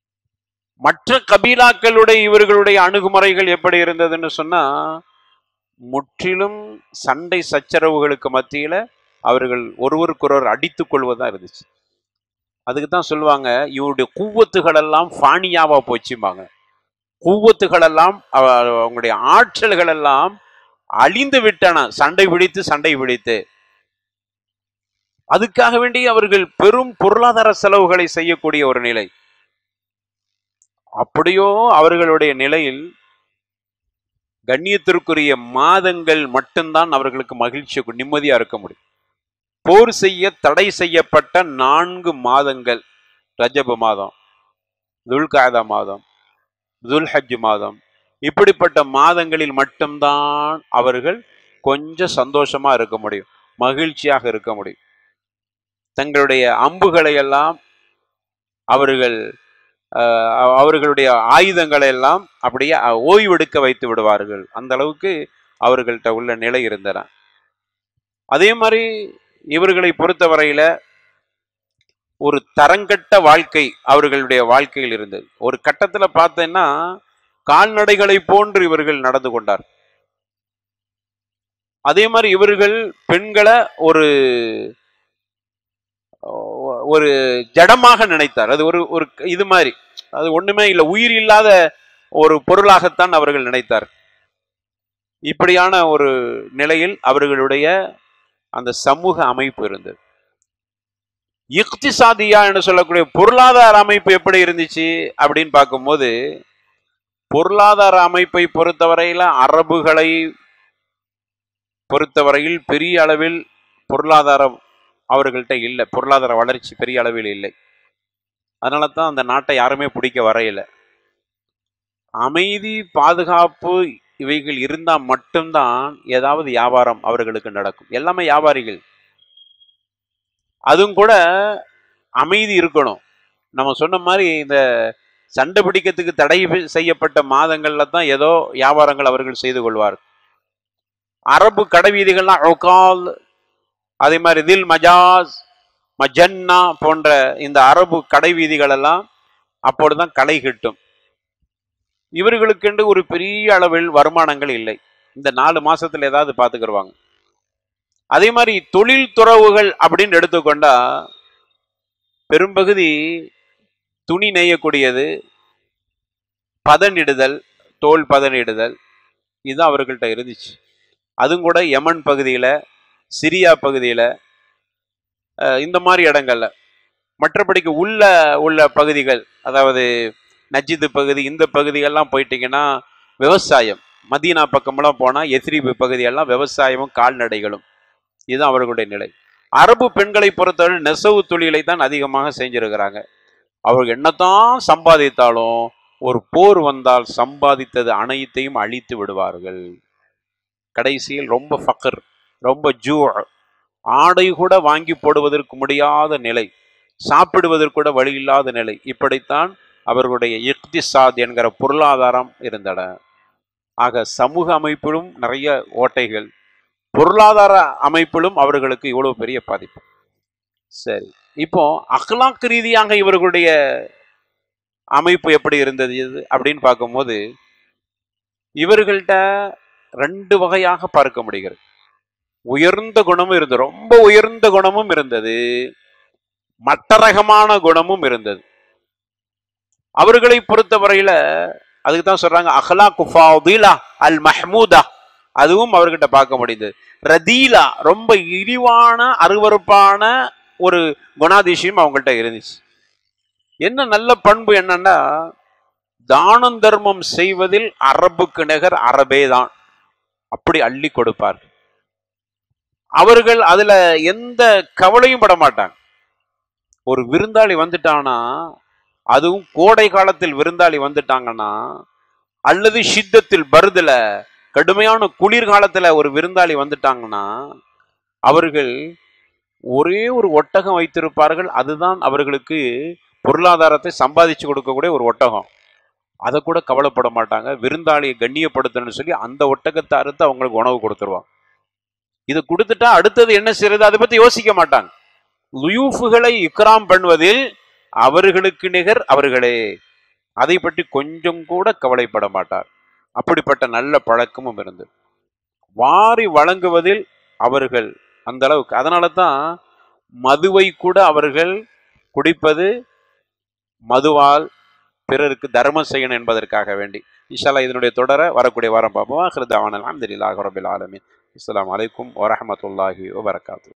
மற்ற கபீலாக்களுடைய இவர்களுடைய அணுகுமுறைகள் எப்படி இருந்ததுன்னு சொன்னா முற்றிலும் சண்டை சச்சரவுகளுக்கு மத்தியில அவர்கள் ஒருவருக்கொருவர் அடித்துக் கொள்வதா இருந்துச்சு அதுக்கு தான் சொல்லுவாங்க இவருடைய கூவத்துகள் எல்லாம் ஃபானியாவா போச்சும்பாங்க கூவத்துகள் எல்லாம் அவ- அவங்களுடைய ஆற்றல்கள் எல்லாம் அழிந்து விட்டன சண்டை பிடித்து சண்டை பிடித்து அதுக்காக வேண்டி அவர்கள் பெரும் பொருளாதார செலவுகளை செய்யக்கூடிய ஒரு நிலை அப்படியோ அவர்களுடைய நிலையில் கண்ணியத்திற்குரிய மாதங்கள் மட்டும்தான் அவர்களுக்கு மகிழ்ச்சி நிம்மதியா இருக்க முடியும் போர் செய்ய தடை செய்யப்பட்ட நான்கு மாதங்கள் ரஜப மாதம் துல்காதா மாதம் துல்ஹஜ் மாதம் இப்படிப்பட்ட மாதங்களில் மட்டும்தான் அவர்கள் கொஞ்சம் சந்தோஷமா இருக்க முடியும் மகிழ்ச்சியாக இருக்க முடியும் தங்களுடைய அம்புகளை எல்லாம் அவர்கள் அஹ், அவர்களுடைய ஆயுதங்களை எல்லாம் அப்படியே அஹ், ஓய்வெடுக்க வைத்து விடுவார்கள் அந்த அளவுக்கு அவர்கள்ட்ட உள்ள நிலை இருந்தன அதே மாதிரி இவர்களை பொறுத்தவரையில ஒரு தரங்கட்ட வாழ்க்கை அவர்களுடைய வாழ்க்கையில் இருந்தது ஒரு கட்டத்துல பார்த்தேன்னா கால்நடைகளை போன்று இவர்கள் நடந்து கொண்டார் அதே மாதிரி இவர்கள் பெண்களை ஒரு ஒரு ஜடமாக நினைத்தார் அது ஒரு ஒரு இது மாதிரி அது ஒண்ணுமே இல்லை உயிர் இல்லாத ஒரு பொருளாகத்தான் அவர்கள் நினைத்தார் இப்படியான ஒரு நிலையில் அவர்களுடைய அந்த சமூக அமைப்பு இருந்தது இக்திசாதியா என்று சொல்லக்கூடிய பொருளாதார அமைப்பு எப்படி இருந்துச்சு அப்படின்னு பார்க்கும்போது பொருளாதார அமைப்பை பொறுத்தவரையில அரபுகளை பொறுத்தவரையில் பெரிய அளவில் பொருளாதாரம் அவர்கள்ட்ட இல்லை பொருளாதார வளர்ச்சி பெரிய அளவில் இல்லை அதனால தான் அந்த நாட்டை யாருமே பிடிக்க வரையில அமைதி பாதுகாப்பு இவைகள் இருந்தால் மட்டும்தான் ஏதாவது வியாபாரம் அவர்களுக்கு நடக்கும் எல்லாமே வியாபாரிகள் அதுவும் கூட அமைதி இருக்கணும் நம்ம சொன்ன மாதிரி இந்த சண்டை பிடிக்கிறதுக்கு தடை செய்யப்பட்ட மாதங்கள்ல தான் ஏதோ வியாபாரங்கள் அவர்கள் செய்து கொள்வார் அரபு கடை வீதிகள்லாம் ஒகால் அதே மாதிரி தில் மஜாஸ் மஜன்னா போன்ற இந்த அரபு கடை வீதிகள் எல்லாம் அப்பொழுதுதான் களை கிட்டும் இவர்களுக்கென்று ஒரு பெரிய அளவில் வருமானங்கள் இல்லை இந்த நாலு மாசத்துல ஏதாவது பார்த்துக்கிடுவாங்க அதே மாதிரி தொழில் துறவுகள் அப்படின்னு எடுத்துக்கொண்டா பெரும்பகுதி துணி நெய்யக்கூடியது பதனிடுதல் தோல் பதனிடுதல் இது அவர்கள்ட்ட இருந்துச்சு அதுவும் கூட யமன் பகுதியில் சிரியா பகுதியில் இந்த மாதிரி இடங்கள்ல மற்றபடிக்கு உள்ள உள்ள பகுதிகள் அதாவது நஜிது பகுதி இந்த பகுதிகள்லாம் போயிட்டீங்கன்னா விவசாயம் மதீனா பக்கமெல்லாம் போனால் எத்ரிபு பகுதியெல்லாம் விவசாயமும் கால்நடைகளும் இதுதான் அவர்களுடைய நிலை அரபு பெண்களை பொறுத்தவரை நெசவு தொழிலை தான் அதிகமாக செஞ்சிருக்கிறாங்க அவர்கள் என்னத்தான் சம்பாதித்தாலும் ஒரு போர் வந்தால் சம்பாதித்தது அனைத்தையும் அழித்து விடுவார்கள் கடைசியில் ரொம்ப ஃபக்கர் ரொம்ப ஜூ ஆடை கூட வாங்கி போடுவதற்கு முடியாத நிலை சாப்பிடுவதற்கு கூட வழி இல்லாத நிலை இப்படித்தான் அவர்களுடைய இக்திசாத் என்கிற பொருளாதாரம் இருந்தன ஆக சமூக அமைப்பிலும் நிறைய ஓட்டைகள் பொருளாதார அமைப்பிலும் அவர்களுக்கு இவ்வளவு பெரிய பாதிப்பு சரி இப்போ அக்லாக் ரீதியாக இவர்களுடைய அமைப்பு எப்படி இருந்தது இது அப்படின்னு பார்க்கும்போது இவர்கள்ட்ட ரெண்டு வகையாக பார்க்க முடிகிறது உயர்ந்த குணமும் இருந்தது ரொம்ப உயர்ந்த குணமும் இருந்தது மட்டரகமான குணமும் இருந்தது அவர்களை பொறுத்தவரையில அதுக்கு தான் சொல்றாங்க அஹ்லா குஃபாதீலா அல் மஹ்மூதா அதுவும் அவர்கிட்ட பார்க்க முடியுது ரதீலா ரொம்ப இழிவான அருவறுப்பான ஒரு குணாதிசயம் அவங்கள்ட்ட இருந்துச்சு என்ன நல்ல பண்பு என்னன்னா தானம் தர்மம் செய்வதில் அரபுக்கு நிகர் அரபே தான் அப்படி அள்ளி கொடுப்பார் அவர்கள் அதுல எந்த கவலையும் பட மாட்டாங்க ஒரு விருந்தாளி வந்துட்டானா அதுவும் கோடை காலத்தில் விருந்தாளி வந்துட்டாங்கன்னா அல்லது சித்தத்தில் பருதுல கடுமையான குளிர்காலத்துல ஒரு விருந்தாளி வந்துட்டாங்கன்னா அவர்கள் ஒரே ஒரு ஒட்டகம் வைத்திருப்பார்கள் அதுதான் அவர்களுக்கு பொருளாதாரத்தை சம்பாதிச்சு கொடுக்கக்கூடிய ஒரு ஒட்டகம் அதை கூட கவலைப்பட மாட்டாங்க விருந்தாளியை கண்ணியப்படுத்தணும்னு சொல்லி அந்த ஒட்டகத்தை அறுத்து அவங்களுக்கு உணவு கொடுத்துருவாங்க இதை கொடுத்துட்டா அடுத்தது என்ன செய்யறது அதை பத்தி யோசிக்க மாட்டாங்க லுயூஃபுகளை இக்ராம் பண்ணுவதில் அவர்களுக்கு நிகர் அவர்களே அதை பற்றி கொஞ்சம் கூட கவலைப்பட மாட்டார் அப்படிப்பட்ட நல்ல பழக்கமும் இருந்தது வாரி வழங்குவதில் அவர்கள் அந்த அளவுக்கு அதனால தான் மதுவை கூட அவர்கள் குடிப்பது மதுவால் பிறருக்கு தர்மம் செய்யணும் என்பதற்காக வேண்டி இன்ஷால்லா இதனுடைய தொடர வரக்கூடிய வாரம் பார்ப்போம் ஹிருதாவான அலமதுல்லாஹ் ரபில் ஆலமின் அஸ்ஸலாமு அலைக்கும் வரஹமத்துல்லாஹி வபரகாத்து